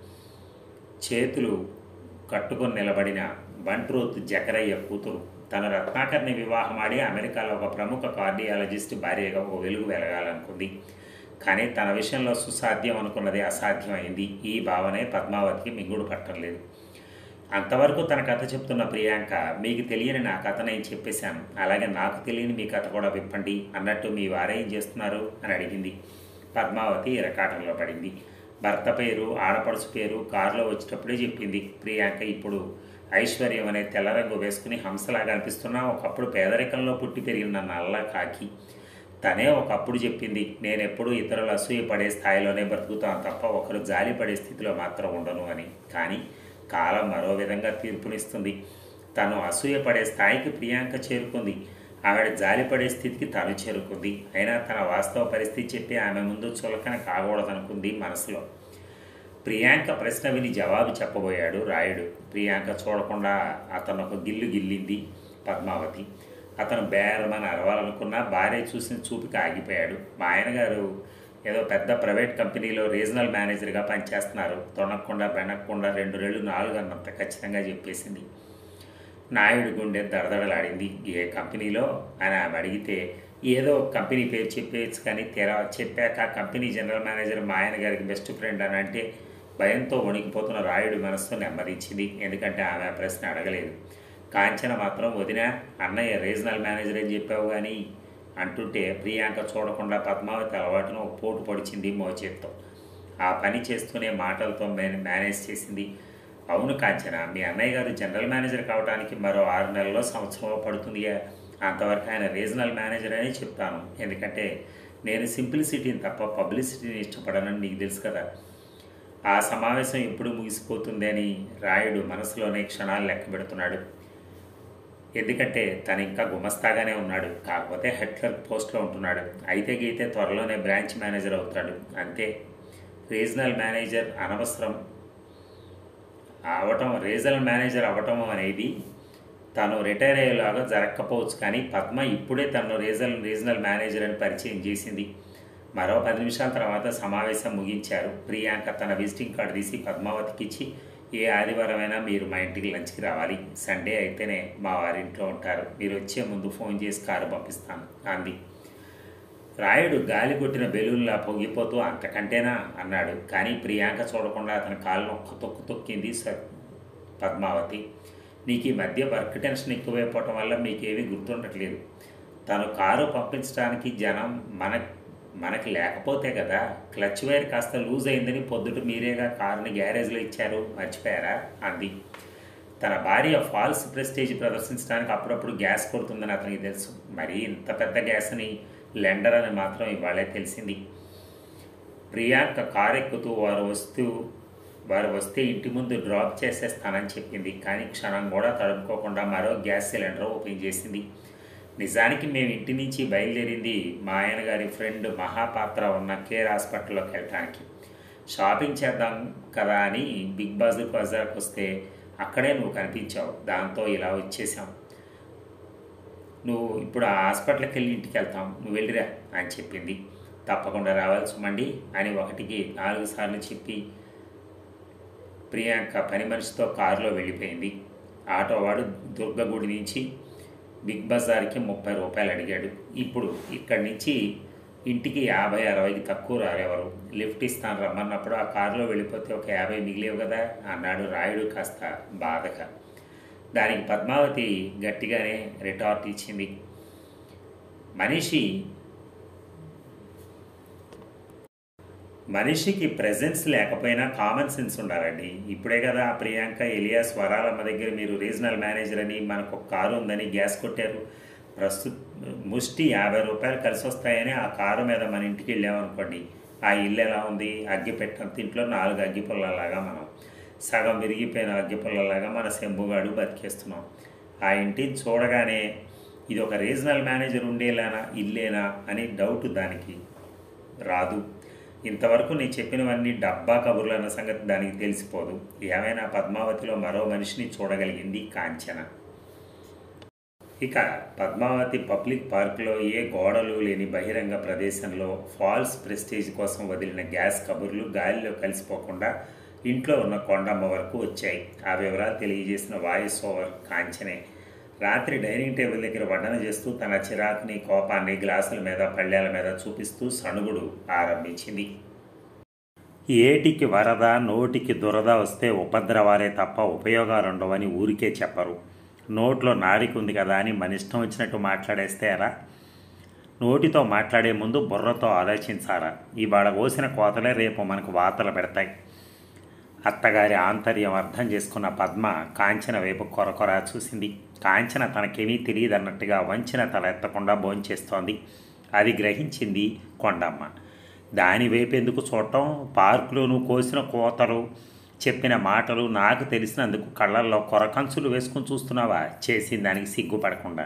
చేతులు కట్టుకొని నిలబడిన బంట్రోత్ జకరయ్య కూతురు తన రత్నాకర్ని వివాహమాడి అమెరికాలో ఒక ప్రముఖ కార్డియాలజిస్ట్ భార్యగా ఒక వెలుగు వెలగాలనుకుంది కానీ తన విషయంలో సుసాధ్యం అనుకున్నది అసాధ్యమైంది ఈ భావనే పద్మావతికి మింగుడు పట్టం లేదు అంతవరకు తన కథ చెప్తున్న ప్రియాంక మీకు తెలియని నా కథ నేను చెప్పేశాను అలాగే నాకు తెలియని మీ కథ కూడా విప్పండి అన్నట్టు మీ వారేం చేస్తున్నారు అని అడిగింది పద్మావతి ఇరకాటంలో పడింది భర్త పేరు ఆడపడుచు పేరు కారులో వచ్చేటప్పుడే చెప్పింది ప్రియాంక ఇప్పుడు ఐశ్వర్యం అనే తెల్ల రంగు వేసుకుని హంసలాగా అనిపిస్తున్నా ఒకప్పుడు పేదరికంలో పుట్టి పెరిగిన నల్ల కాకి తనే ఒకప్పుడు చెప్పింది నేను ఎప్పుడూ ఇతరులు అసూయ పడే స్థాయిలోనే బ్రతుకుతాను తప్ప ఒకరు జాలి పడే స్థితిలో మాత్రం ఉండను అని కానీ కాలం మరో విధంగా తీర్పునిస్తుంది తను అసూయ పడే స్థాయికి ప్రియాంక చేరుకుంది ఆవిడ జాలిపడే స్థితికి తను చేరుకుంది అయినా తన వాస్తవ పరిస్థితి చెప్పి ఆమె ముందు చులకన కాకూడదనుకుంది మనసులో ప్రియాంక ప్రశ్న విని జవాబు చెప్పబోయాడు రాయుడు ప్రియాంక చూడకుండా అతను ఒక గిల్లు గిల్లింది పద్మావతి అతను బేరమని అరవాలనుకున్నా భార్య చూసిన చూపికి ఆగిపోయాడు మా ఆయనగారు ఏదో పెద్ద ప్రైవేట్ కంపెనీలో రీజనల్ మేనేజర్గా పనిచేస్తున్నారు తొనకుండా బెనక్కుండా రెండు రెళ్ళు నాలుగు అన్నంత ఖచ్చితంగా చెప్పేసింది నాయుడు గుండె దడదడలాడింది ఏ కంపెనీలో అని ఆమె అడిగితే ఏదో ఒక కంపెనీ పేరు చెప్పేయచ్చు కానీ తెరా చెప్పాక కంపెనీ జనరల్ మేనేజర్ మా ఆయన గారికి బెస్ట్ ఫ్రెండ్ అని అంటే భయంతో వణికిపోతున్న రాయుడు మనస్సు నెమ్మదించింది ఎందుకంటే ఆమె ఆ ప్రశ్న అడగలేదు కాంచన మాత్రం వదిన అన్నయ్య రీజనల్ మేనేజర్ అని చెప్పావు కానీ అంటుంటే ప్రియాంక చూడకుండా పద్మావతి అలవాటును ఒక పోటు పొడిచింది మోచేత్తో ఆ పని చేస్తూనే మాటలతో మేనే మేనేజ్ చేసింది అవును కాంచన మీ అన్నయ్య గారు జనరల్ మేనేజర్ కావడానికి మరో ఆరు నెలల్లో సంవత్సరం పడుతుందిగా అంతవరకు ఆయన రీజనల్ మేనేజర్ అని చెప్తాను ఎందుకంటే నేను సింప్లిసిటీని తప్ప పబ్లిసిటీని ఇష్టపడనని నీకు తెలుసు కదా ఆ సమావేశం ఎప్పుడు ముగిసిపోతుంది అని రాయుడు మనసులోనే క్షణాలు లెక్క పెడుతున్నాడు ఎందుకంటే తను ఇంకా గుమస్తాగానే ఉన్నాడు కాకపోతే హెడ్ క్లర్క్ పోస్ట్లో ఉంటున్నాడు అయితే గీతే త్వరలోనే బ్రాంచ్ మేనేజర్ అవుతాడు అంతే రీజనల్ మేనేజర్ అనవసరం అవటం రీజనల్ మేనేజర్ అవ్వటం అనేది తను రిటైర్ అయ్యేలాగా జరగకపోవచ్చు కానీ పద్మ ఇప్పుడే తను రీజనల్ రీజనల్ మేనేజర్ అని పరిచయం చేసింది మరో పది నిమిషాల తర్వాత సమావేశం ముగించారు ప్రియాంక తన విజిటింగ్ కార్డు తీసి పద్మావతికి ఇచ్చి ఏ ఆదివారమైనా మీరు మా ఇంటికి లంచ్కి రావాలి సండే అయితేనే మా వారింట్లో ఉంటారు మీరు వచ్చే ముందు ఫోన్ చేసి కారు పంపిస్తాను అంది రాయుడు గాలి కొట్టిన బెలూన్లా పొంగిపోతూ అంతకంటేనా అన్నాడు కానీ ప్రియాంక చూడకుండా అతని కాళ్ళను ఒక్క తొక్కు తొక్కింది స- పద్మావతి నీకు ఈ మధ్య వర్క్ టెన్షన్ ఎక్కువైపోవటం వల్ల మీకేమీ గుర్తుండట్లేదు తను కారు పంపించడానికి జనం మన మనకి లేకపోతే కదా క్లచ్ వైర్ కాస్త లూజ్ అయిందని పొద్దుట మీరేగా కారుని గ్యారేజ్లో ఇచ్చారు మర్చిపోయారా అంది తన భార్య ఫాల్స్ ప్రెస్టేజ్ ప్రదర్శించడానికి అప్పుడప్పుడు గ్యాస్ కొడుతుందని అతనికి తెలుసు మరి ఇంత పెద్ద గ్యాస్ని లెండర్ అని మాత్రం ఇవాళే తెలిసింది ప్రియాంక కారు ఎక్కుతూ వారు వస్తూ వారు వస్తే ఇంటి ముందు డ్రాప్ చేసేస్తానని చెప్పింది కానీ క్షణం కూడా తడుపుకోకుండా మరో గ్యాస్ సిలిండర్ ఓపెన్ చేసింది నిజానికి మేము ఇంటి నుంచి బయలుదేరింది మా ఆయన గారి ఫ్రెండ్ మహాపాత్ర ఉన్న కేర్ హాస్పిటల్లోకి వెళ్ళటానికి షాపింగ్ చేద్దాం కదా అని బిగ్ బజార్ బజార్కి వస్తే అక్కడే నువ్వు కనిపించావు దాంతో ఇలా వచ్చేసాం నువ్వు ఇప్పుడు ఆ హాస్పిటల్కి వెళ్ళి ఇంటికి వెళ్తాం నువ్వు వెళ్ళిరా అని చెప్పింది తప్పకుండా రావాలి సుమండి అని ఒకటికి నాలుగు సార్లు చెప్పి ప్రియాంక పని మనిషితో కారులో వెళ్ళిపోయింది ఆటో వాడు దుర్గగుడి నుంచి బిగ్ బజార్కి ముప్పై రూపాయలు అడిగాడు ఇప్పుడు ఇక్కడి నుంచి ఇంటికి యాభై అరవైకి తక్కువ రారెవరు లిఫ్ట్ ఇస్తాను రమ్మన్నప్పుడు ఆ కారులో వెళ్ళిపోతే ఒక యాభై మిగిలేవు కదా అన్నాడు రాయుడు కాస్త బాధగా దానికి పద్మావతి గట్టిగానే రిటార్ట్ ఇచ్చింది మనిషి మనిషికి ప్రెజెన్స్ లేకపోయినా కామన్ సెన్స్ ఉండాలండి ఇప్పుడే కదా ఆ ప్రియాంక ఎలియాస్ వరాలమ్మ దగ్గర మీరు రీజనల్ మేనేజర్ అని మనకు ఒక కారు ఉందని గ్యాస్ కొట్టారు ప్రస్తుత ముష్టి యాభై రూపాయలు కలిసి వస్తాయని ఆ కారు మీద మన ఇంటికి వెళ్ళామనుకోండి ఆ ఇల్లు ఎలా ఉంది అగ్గి పెట్టినంత ఇంట్లో నాలుగు అగ్గి పుల్లలాగా మనం సగం విరిగిపోయిన అగ్గి పుల్లలాగా మన శంభుగాడు బతికేస్తున్నాం ఆ ఇంటిని చూడగానే ఇది ఒక రీజనల్ మేనేజర్ ఉండేలానా ఇల్లేనా అని డౌట్ దానికి రాదు ఇంతవరకు నేను చెప్పినవన్నీ డబ్బా కబుర్లు అన్న సంగతి దానికి తెలిసిపోదు ఏమైనా పద్మావతిలో మరో మనిషిని చూడగలిగింది కాంచన ఇక పద్మావతి పబ్లిక్ పార్కులో ఏ గోడలు లేని బహిరంగ ప్రదేశంలో ఫాల్స్ ప్రెస్టేజ్ కోసం వదిలిన గ్యాస్ కబుర్లు గాలిలో కలిసిపోకుండా ఇంట్లో ఉన్న కొండమ్మ వరకు వచ్చాయి ఆ వివరాలు తెలియజేసిన వాయిస్ ఓవర్ కాంచనే రాత్రి డైనింగ్ టేబుల్ దగ్గర వడ్డన చేస్తూ తన చిరాకుని కోపాన్ని గ్లాసుల మీద పళ్ళేల మీద చూపిస్తూ సణుగుడు ఆరంభించింది ఏటికి వరద నోటికి దురద వస్తే ఉపద్రవాలే తప్ప ఉపయోగాలు ఉండవని ఊరికే చెప్పరు నోట్లో నాడికుంది కదా అని మన ఇష్టం వచ్చినట్టు మాట్లాడేస్తే ఎలా నోటితో మాట్లాడే ముందు బుర్రతో ఆలోచించారా ఇవాళ కోసిన కోతలే రేపు మనకు వాతలు పెడతాయి అత్తగారి ఆంతర్యం అర్థం చేసుకున్న పద్మ కాంచన వైపు కొరకొర చూసింది కాంచన తనకేమీ తెలియదన్నట్టుగా వంచిన తల ఎత్తకుండా భోంచేస్తోంది అది గ్రహించింది కొండమ్మ దాని వైపు ఎందుకు చూడటం పార్కులో నువ్వు కోసిన కోతలు చెప్పిన మాటలు నాకు తెలిసినందుకు కళ్ళల్లో కొరకంచులు వేసుకుని చూస్తున్నావా చేసిన దానికి సిగ్గుపడకుండా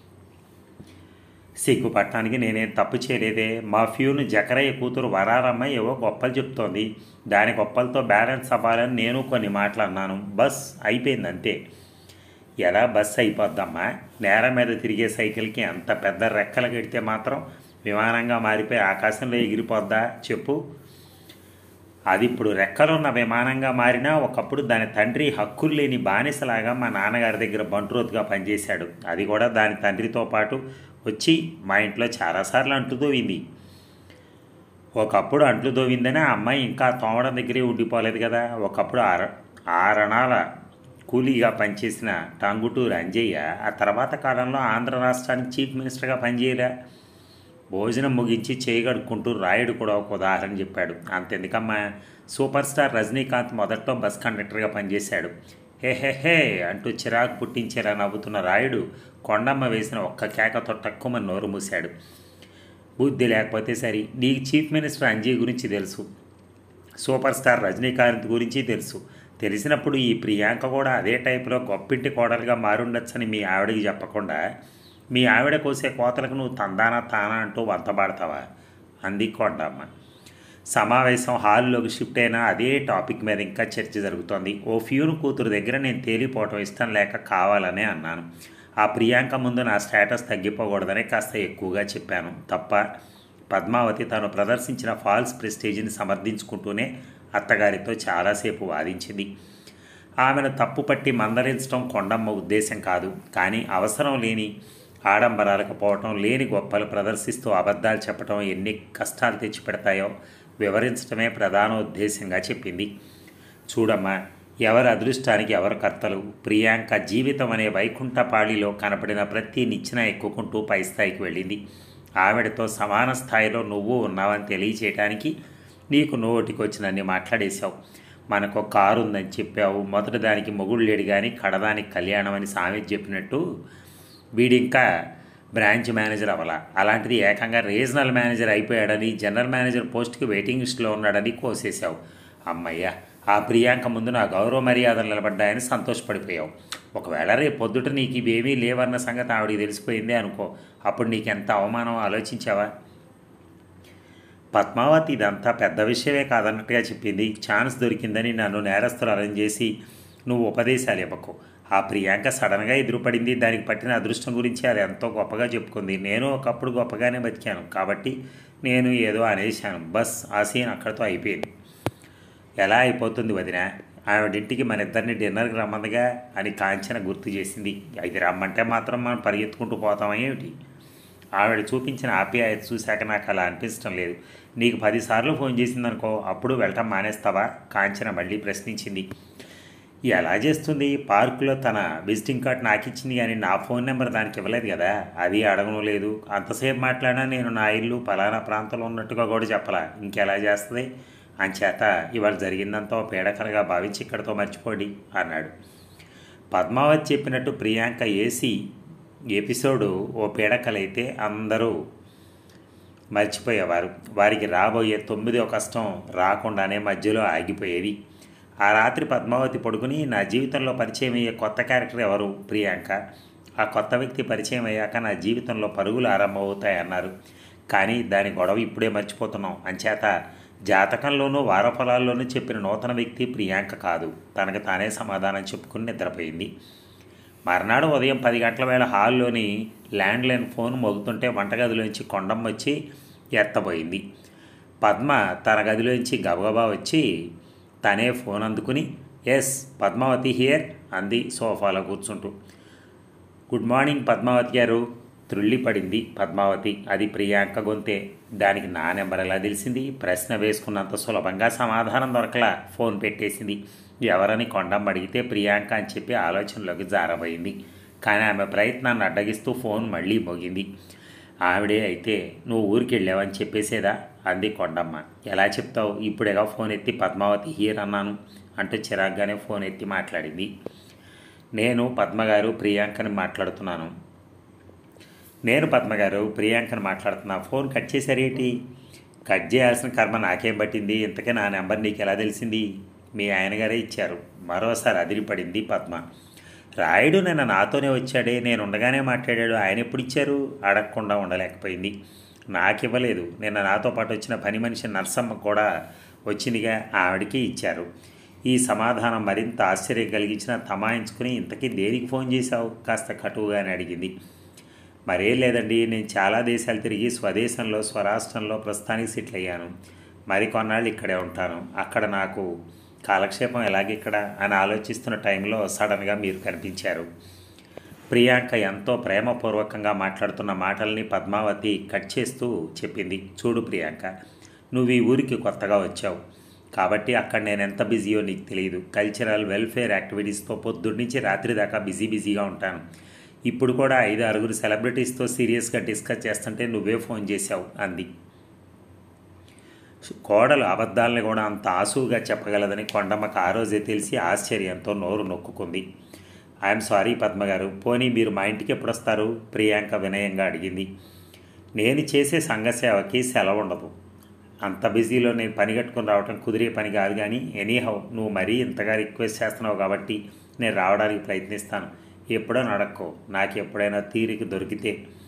సిగ్గుపడటానికి నేనేం తప్పు చేయలేదే మా ఫ్యూను జకరయ్య కూతురు వరారమ్మ ఏవో గొప్పలు చెప్తోంది దాని గొప్పలతో బ్యాలెన్స్ అవ్వాలని నేను కొన్ని మాటలు అన్నాను బస్ అయిపోయింది అంతే ఎలా బస్ అయిపోద్దమ్మా నేల మీద తిరిగే సైకిల్కి అంత పెద్ద రెక్కలు కడితే మాత్రం విమానంగా మారిపోయి ఆకాశంలో ఎగిరిపోద్దా చెప్పు అది ఇప్పుడు రెక్కలున్న విమానంగా మారినా ఒకప్పుడు దాని తండ్రి హక్కులు లేని బానిసలాగా మా నాన్నగారి దగ్గర బంట్రోత్గా పనిచేశాడు అది కూడా దాని తండ్రితో పాటు వచ్చి మా ఇంట్లో చాలాసార్లు అంట్లు దోవింది ఒకప్పుడు అంట్లు దోవిందని ఆ అమ్మాయి ఇంకా తోమడం దగ్గరే ఉండిపోలేదు కదా ఒకప్పుడు ఆర ఆరణాల కూలీగా పనిచేసిన టంగుటూరు అంజయ్య ఆ తర్వాత కాలంలో ఆంధ్ర రాష్ట్రానికి చీఫ్ మినిస్టర్గా పనిచేయలే భోజనం ముగించి చేయగడుక్కుంటూ రాయుడు కూడా ఒక ఉదాహరణ చెప్పాడు అంతెందుకమ్మా సూపర్ స్టార్ రజనీకాంత్ మొదట్లో బస్ కండక్టర్గా పనిచేశాడు హే హే హే అంటూ చిరాకు పుట్టించేలా నవ్వుతున్న రాయుడు కొండమ్మ వేసిన ఒక్క కేకతో తక్కువమని నోరు మూశాడు బుద్ధి లేకపోతే సరి నీకు చీఫ్ మినిస్టర్ అంజయ్ గురించి తెలుసు సూపర్ స్టార్ రజనీకాంత్ గురించి తెలుసు తెలిసినప్పుడు ఈ ప్రియాంక కూడా అదే టైపులో గొప్పింటి కోడలుగా మారుండొచ్చని మీ ఆవిడకి చెప్పకుండా మీ ఆవిడ కోసే కోతలకు నువ్వు తందానా తానా అంటూ వంతబాడతావా అంది కొండమ్మ సమావేశం హాల్లోకి షిఫ్ట్ అయినా అదే టాపిక్ మీద ఇంకా చర్చ జరుగుతోంది ఓ ఫ్యూను కూతురు దగ్గర నేను తేలిపోవటం ఇష్టం లేక కావాలనే అన్నాను ఆ ప్రియాంక ముందు నా స్టేటస్ తగ్గిపోకూడదని కాస్త ఎక్కువగా చెప్పాను తప్ప పద్మావతి తాను ప్రదర్శించిన ఫాల్స్ ప్రెస్టేజ్ని సమర్థించుకుంటూనే అత్తగారితో చాలాసేపు వాదించింది ఆమెను తప్పుపట్టి మందరించడం కొండమ్మ ఉద్దేశం కాదు కానీ అవసరం లేని ఆడంబరాలకు పోవటం లేని గొప్పలు ప్రదర్శిస్తూ అబద్ధాలు చెప్పటం ఎన్ని కష్టాలు తెచ్చిపెడతాయో వివరించడమే ప్రధాన ఉద్దేశంగా చెప్పింది చూడమ్మా ఎవరి అదృష్టానికి ఎవరు కర్తలు ప్రియాంక జీవితం అనే వైకుంఠపాళిలో కనపడిన ప్రతి నిచ్చెన ఎక్కుకుంటూ పై స్థాయికి వెళ్ళింది ఆవిడతో సమాన స్థాయిలో నువ్వు ఉన్నావని తెలియచేయటానికి నీకు నోటికొచ్చినన్ని మాట్లాడేశావు మనకు కారు ఉందని చెప్పావు మొదటి దానికి మొగుడు లేడు కానీ కడదానికి కళ్యాణం అని సామెత చెప్పినట్టు వీడింకా బ్రాంచ్ మేనేజర్ అవ్వాల అలాంటిది ఏకంగా రీజనల్ మేనేజర్ అయిపోయాడని జనరల్ మేనేజర్ పోస్ట్కి వెయిటింగ్ లిస్టులో ఉన్నాడని కోసేశావు అమ్మయ్య ఆ ప్రియాంక ముందు నా గౌరవ మర్యాదలు నిలబడ్డాయని సంతోషపడిపోయావు ఒకవేళ రేపు పొద్దుట నీకు ఇవేమీ లేవన్న సంగతి ఆవిడికి తెలిసిపోయిందే అనుకో అప్పుడు నీకు ఎంత అవమానం ఆలోచించావా పద్మావతి ఇదంతా పెద్ద విషయమే కాదన్నట్టుగా చెప్పింది ఛాన్స్ దొరికిందని నన్ను నేరస్తులు అరేంజ్ చేసి నువ్వు ఉపదేశాలు ఇవ్వకు ఆ ప్రియాంక సడన్గా ఎదురుపడింది దానికి పట్టిన అదృష్టం గురించి అది ఎంతో గొప్పగా చెప్పుకుంది నేను ఒకప్పుడు గొప్పగానే బతికాను కాబట్టి నేను ఏదో అనేశాను బస్ ఆ సీన్ అక్కడితో అయిపోయింది ఎలా అయిపోతుంది వదిన ఆవిడింటికి మన ఇద్దరిని డిన్నర్కి రమ్మందిగా అని కాంచన గుర్తు చేసింది అది రమ్మంటే మాత్రం మనం పరిగెత్తుకుంటూ పోతామా ఏమిటి ఆవిడ చూపించిన ఆప్యాయత చూశాక నాకు అలా అనిపించడం లేదు నీకు పదిసార్లు ఫోన్ చేసిందనుకో అప్పుడు వెళ్ళటం మానేస్తావా కాంచన మళ్ళీ ప్రశ్నించింది ఎలా చేస్తుంది పార్కులో తన విజిటింగ్ కార్డ్ నాకు ఇచ్చింది కానీ నా ఫోన్ నెంబర్ దానికి ఇవ్వలేదు కదా అది అడగను లేదు అంతసేపు మాట్లాడినా నేను నా ఇల్లు పలానా ప్రాంతంలో ఉన్నట్టుగా కూడా చెప్పలా ఇంకెలా చేస్తుంది అంచేత ఇవాళ జరిగిందంతా ఓ పీడకరగా భావించి ఇక్కడితో మర్చిపోండి అన్నాడు పద్మావతి చెప్పినట్టు ప్రియాంక ఏసీ ఎపిసోడు ఓ పీడకలైతే అందరూ మర్చిపోయేవారు వారికి రాబోయే తొమ్మిదో కష్టం రాకుండానే మధ్యలో ఆగిపోయేది ఆ రాత్రి పద్మావతి పడుకుని నా జీవితంలో పరిచయం అయ్యే కొత్త క్యారెక్టర్ ఎవరు ప్రియాంక ఆ కొత్త వ్యక్తి పరిచయం అయ్యాక నా జీవితంలో పరుగులు ఆరంభమవుతాయన్నారు కానీ దాని గొడవ ఇప్పుడే మర్చిపోతున్నాం అంచేత జాతకంలోనూ వారఫలాల్లోనూ చెప్పిన నూతన వ్యక్తి ప్రియాంక కాదు తనకు తానే సమాధానం చెప్పుకుని నిద్రపోయింది మర్నాడు ఉదయం పది గంటల వేళ హాల్లోని ల్యాండ్లైన్ ఫోన్ మోగుతుంటే వంటగదిలోంచి కొండమ్మ వచ్చి ఎత్తబోయింది పద్మ తన గదిలోంచి గబగబా వచ్చి తనే ఫోన్ అందుకుని ఎస్ పద్మావతి హియర్ అంది సోఫాలో కూర్చుంటూ గుడ్ మార్నింగ్ పద్మావతి గారు త్రుళ్ళిపడింది పద్మావతి అది ప్రియాంక గొంతే దానికి నా నెంబర్ ఎలా తెలిసింది ప్రశ్న వేసుకున్నంత సులభంగా సమాధానం దొరకలా ఫోన్ పెట్టేసింది ఎవరని కొండమ్మ అడిగితే ప్రియాంక అని చెప్పి ఆలోచనలోకి జారబోయింది కానీ ఆమె ప్రయత్నాన్ని అడ్డగిస్తూ ఫోన్ మళ్ళీ మోగింది ఆవిడే అయితే నువ్వు ఊరికి వెళ్ళావని చెప్పేసేదా అంది కొండమ్మ ఎలా చెప్తావు ఇప్పుడేగా ఫోన్ ఎత్తి పద్మావతి హియర్ అన్నాను అంటూ చిరాగ్గానే ఫోన్ ఎత్తి మాట్లాడింది నేను పద్మగారు ప్రియాంకని మాట్లాడుతున్నాను నేను పద్మగారు ప్రియాంకని మాట్లాడుతున్నా ఫోన్ కట్ చేశారేంటి కట్ చేయాల్సిన కర్మ నాకేం పట్టింది ఇంతకే నా నెంబర్ నీకు ఎలా తెలిసింది మీ ఆయనగారే ఇచ్చారు మరోసారి అదిరిపడింది పద్మ రాయుడు నిన్న నాతోనే వచ్చాడే నేను ఉండగానే మాట్లాడాడు ఆయన ఎప్పుడు ఇచ్చారు అడగకుండా ఉండలేకపోయింది నాకు ఇవ్వలేదు నిన్న నాతో పాటు వచ్చిన పని మనిషి నర్సమ్మ కూడా వచ్చిందిగా ఆవిడకి ఇచ్చారు ఈ సమాధానం మరింత ఆశ్చర్యం కలిగించిన తమాయించుకుని ఇంతకీ దేనికి ఫోన్ చేశావు కాస్త కటువుగానే అడిగింది మరేం లేదండి నేను చాలా దేశాలు తిరిగి స్వదేశంలో స్వరాష్ట్రంలో ప్రస్తుతానికి సెటిల్ అయ్యాను మరి కొన్నాళ్ళు ఇక్కడే ఉంటాను అక్కడ నాకు కాలక్షేపం ఎలాగిక్కడ అని ఆలోచిస్తున్న టైంలో సడన్గా మీరు కనిపించారు ప్రియాంక ఎంతో ప్రేమపూర్వకంగా మాట్లాడుతున్న మాటల్ని పద్మావతి కట్ చేస్తూ చెప్పింది చూడు ప్రియాంక నువ్వు ఈ ఊరికి కొత్తగా వచ్చావు కాబట్టి అక్కడ నేను ఎంత బిజీయో నీకు తెలియదు కల్చరల్ వెల్ఫేర్ యాక్టివిటీస్తో పొద్దున్నుంచి రాత్రి దాకా బిజీ బిజీగా ఉంటాను ఇప్పుడు కూడా ఐదు ఆరుగురు సెలబ్రిటీస్తో సీరియస్గా డిస్కస్ చేస్తుంటే నువ్వే ఫోన్ చేశావు అంది కోడలు అబద్ధాలని కూడా అంత ఆసువుగా చెప్పగలదని కొండమ్మకు ఆ రోజే తెలిసి ఆశ్చర్యంతో నోరు నొక్కుకుంది ఐఎమ్ సారీ పద్మగారు పోనీ మీరు మా ఇంటికి ఎప్పుడు వస్తారు ప్రియాంక వినయంగా అడిగింది నేను చేసే సంఘసేవకి సెలవు ఉండదు అంత బిజీలో నేను పని కట్టుకుని రావటం కుదిరే పని కాదు కానీ ఎనీహౌ నువ్వు మరీ ఇంతగా రిక్వెస్ట్ చేస్తున్నావు కాబట్టి నేను రావడానికి ప్రయత్నిస్తాను ఎప్పుడో నడక్కో నాకు ఎప్పుడైనా తీరిక దొరికితే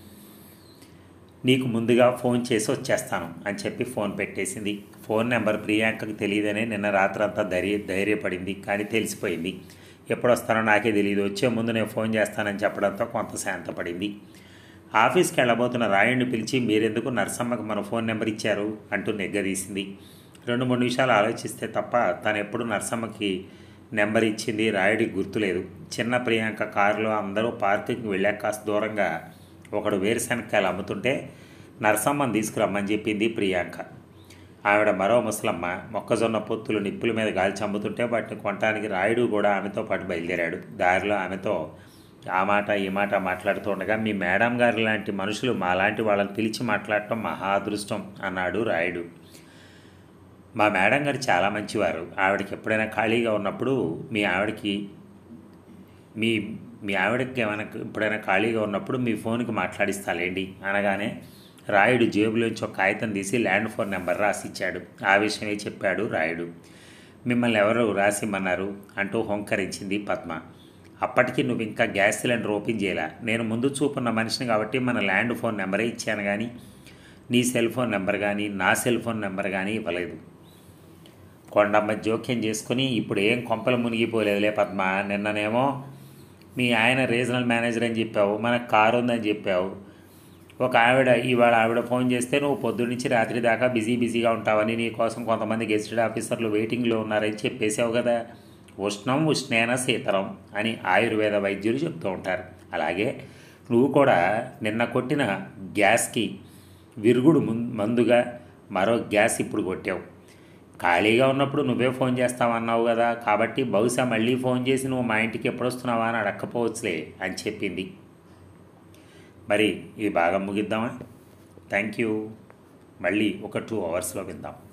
నీకు ముందుగా ఫోన్ చేసి వచ్చేస్తాను అని చెప్పి ఫోన్ పెట్టేసింది ఫోన్ నెంబర్ ప్రియాంకకు తెలియదనే నిన్న రాత్రంతా ధైర్య ధైర్యపడింది కానీ తెలిసిపోయింది ఎప్పుడు వస్తానో నాకే తెలియదు వచ్చే ముందు నేను ఫోన్ చేస్తానని చెప్పడంతో కొంత శాంతపడింది ఆఫీస్కి వెళ్ళబోతున్న రాయుడిని పిలిచి మీరెందుకు నర్సమ్మకు మన ఫోన్ నెంబర్ ఇచ్చారు అంటూ నెగ్గదీసింది రెండు మూడు నిమిషాలు ఆలోచిస్తే తప్ప తను ఎప్పుడు నర్సమ్మకి నెంబర్ ఇచ్చింది రాయుడికి గుర్తులేదు చిన్న ప్రియాంక కారులో అందరూ పార్కింగ్కి వెళ్ళాక కాస్త దూరంగా ఒకడు వేరుశనక్కాయలు అమ్ముతుంటే నరసమ్మని తీసుకురమ్మని చెప్పింది ప్రియాంక ఆవిడ మరో ముసలమ్మ మొక్కజొన్న పొత్తులు నిప్పుల మీద గాల్చి అమ్ముతుంటే వాటిని కొనటానికి రాయుడు కూడా ఆమెతో పాటు బయలుదేరాడు దారిలో ఆమెతో ఆ మాట ఈ మాట మాట్లాడుతూ ఉండగా మీ మేడం గారి లాంటి మనుషులు మాలాంటి వాళ్ళని పిలిచి మాట్లాడటం మహా అదృష్టం అన్నాడు రాయుడు మా మేడం గారు చాలా మంచివారు ఆవిడకి ఎప్పుడైనా ఖాళీగా ఉన్నప్పుడు మీ ఆవిడకి మీ మీ ఆవిడకి ఏమైనా ఎప్పుడైనా ఖాళీగా ఉన్నప్పుడు మీ ఫోన్కి మాట్లాడిస్తాలేండి అనగానే రాయుడు జేబులోంచి ఒక కాగితం తీసి ల్యాండ్ ఫోన్ నెంబర్ రాసిచ్చాడు ఆ విషయమే చెప్పాడు రాయుడు మిమ్మల్ని ఎవరు రాసిమ్మన్నారు అంటూ హోంకరించింది పద్మ అప్పటికి నువ్వు ఇంకా గ్యాస్ సిలిండర్ ఓపెన్ చేయలే నేను ముందు చూపున్న మనిషిని కాబట్టి మన ల్యాండ్ ఫోన్ నెంబరే ఇచ్చాను కానీ నీ సెల్ ఫోన్ నెంబర్ కానీ నా సెల్ ఫోన్ నెంబర్ కానీ ఇవ్వలేదు కొండమ్మ జోక్యం చేసుకుని ఇప్పుడు ఏం కొంపలు మునిగిపోలేదులే పద్మ నిన్ననేమో మీ ఆయన రీజనల్ మేనేజర్ అని చెప్పావు మనకు కారు ఉందని చెప్పావు ఒక ఆవిడ ఇవాళ ఆవిడ ఫోన్ చేస్తే నువ్వు పొద్దున్న నుంచి రాత్రి దాకా బిజీ బిజీగా ఉంటావని నీ కోసం కొంతమంది గెస్టెడ్ ఆఫీసర్లు వెయిటింగ్లో ఉన్నారని చెప్పేసావు కదా ఉష్ణం ఉష్ణేన శీతలం అని ఆయుర్వేద వైద్యులు చెప్తూ ఉంటారు అలాగే నువ్వు కూడా నిన్న కొట్టిన గ్యాస్కి విరుగుడు ముం- మందుగా మరో గ్యాస్ ఇప్పుడు కొట్టావు ఖాళీగా ఉన్నప్పుడు నువ్వే ఫోన్ చేస్తావన్నావు కదా కాబట్టి బహుశా మళ్ళీ ఫోన్ చేసి నువ్వు మా ఇంటికి ఎప్పుడు వస్తున్నావా అని అడక్కపోవచ్చులే అని చెప్పింది మరి ఈ భాగం ముగిద్దామా థ్యాంక్ యూ మళ్ళీ ఒక టూ అవర్స్లో విందాం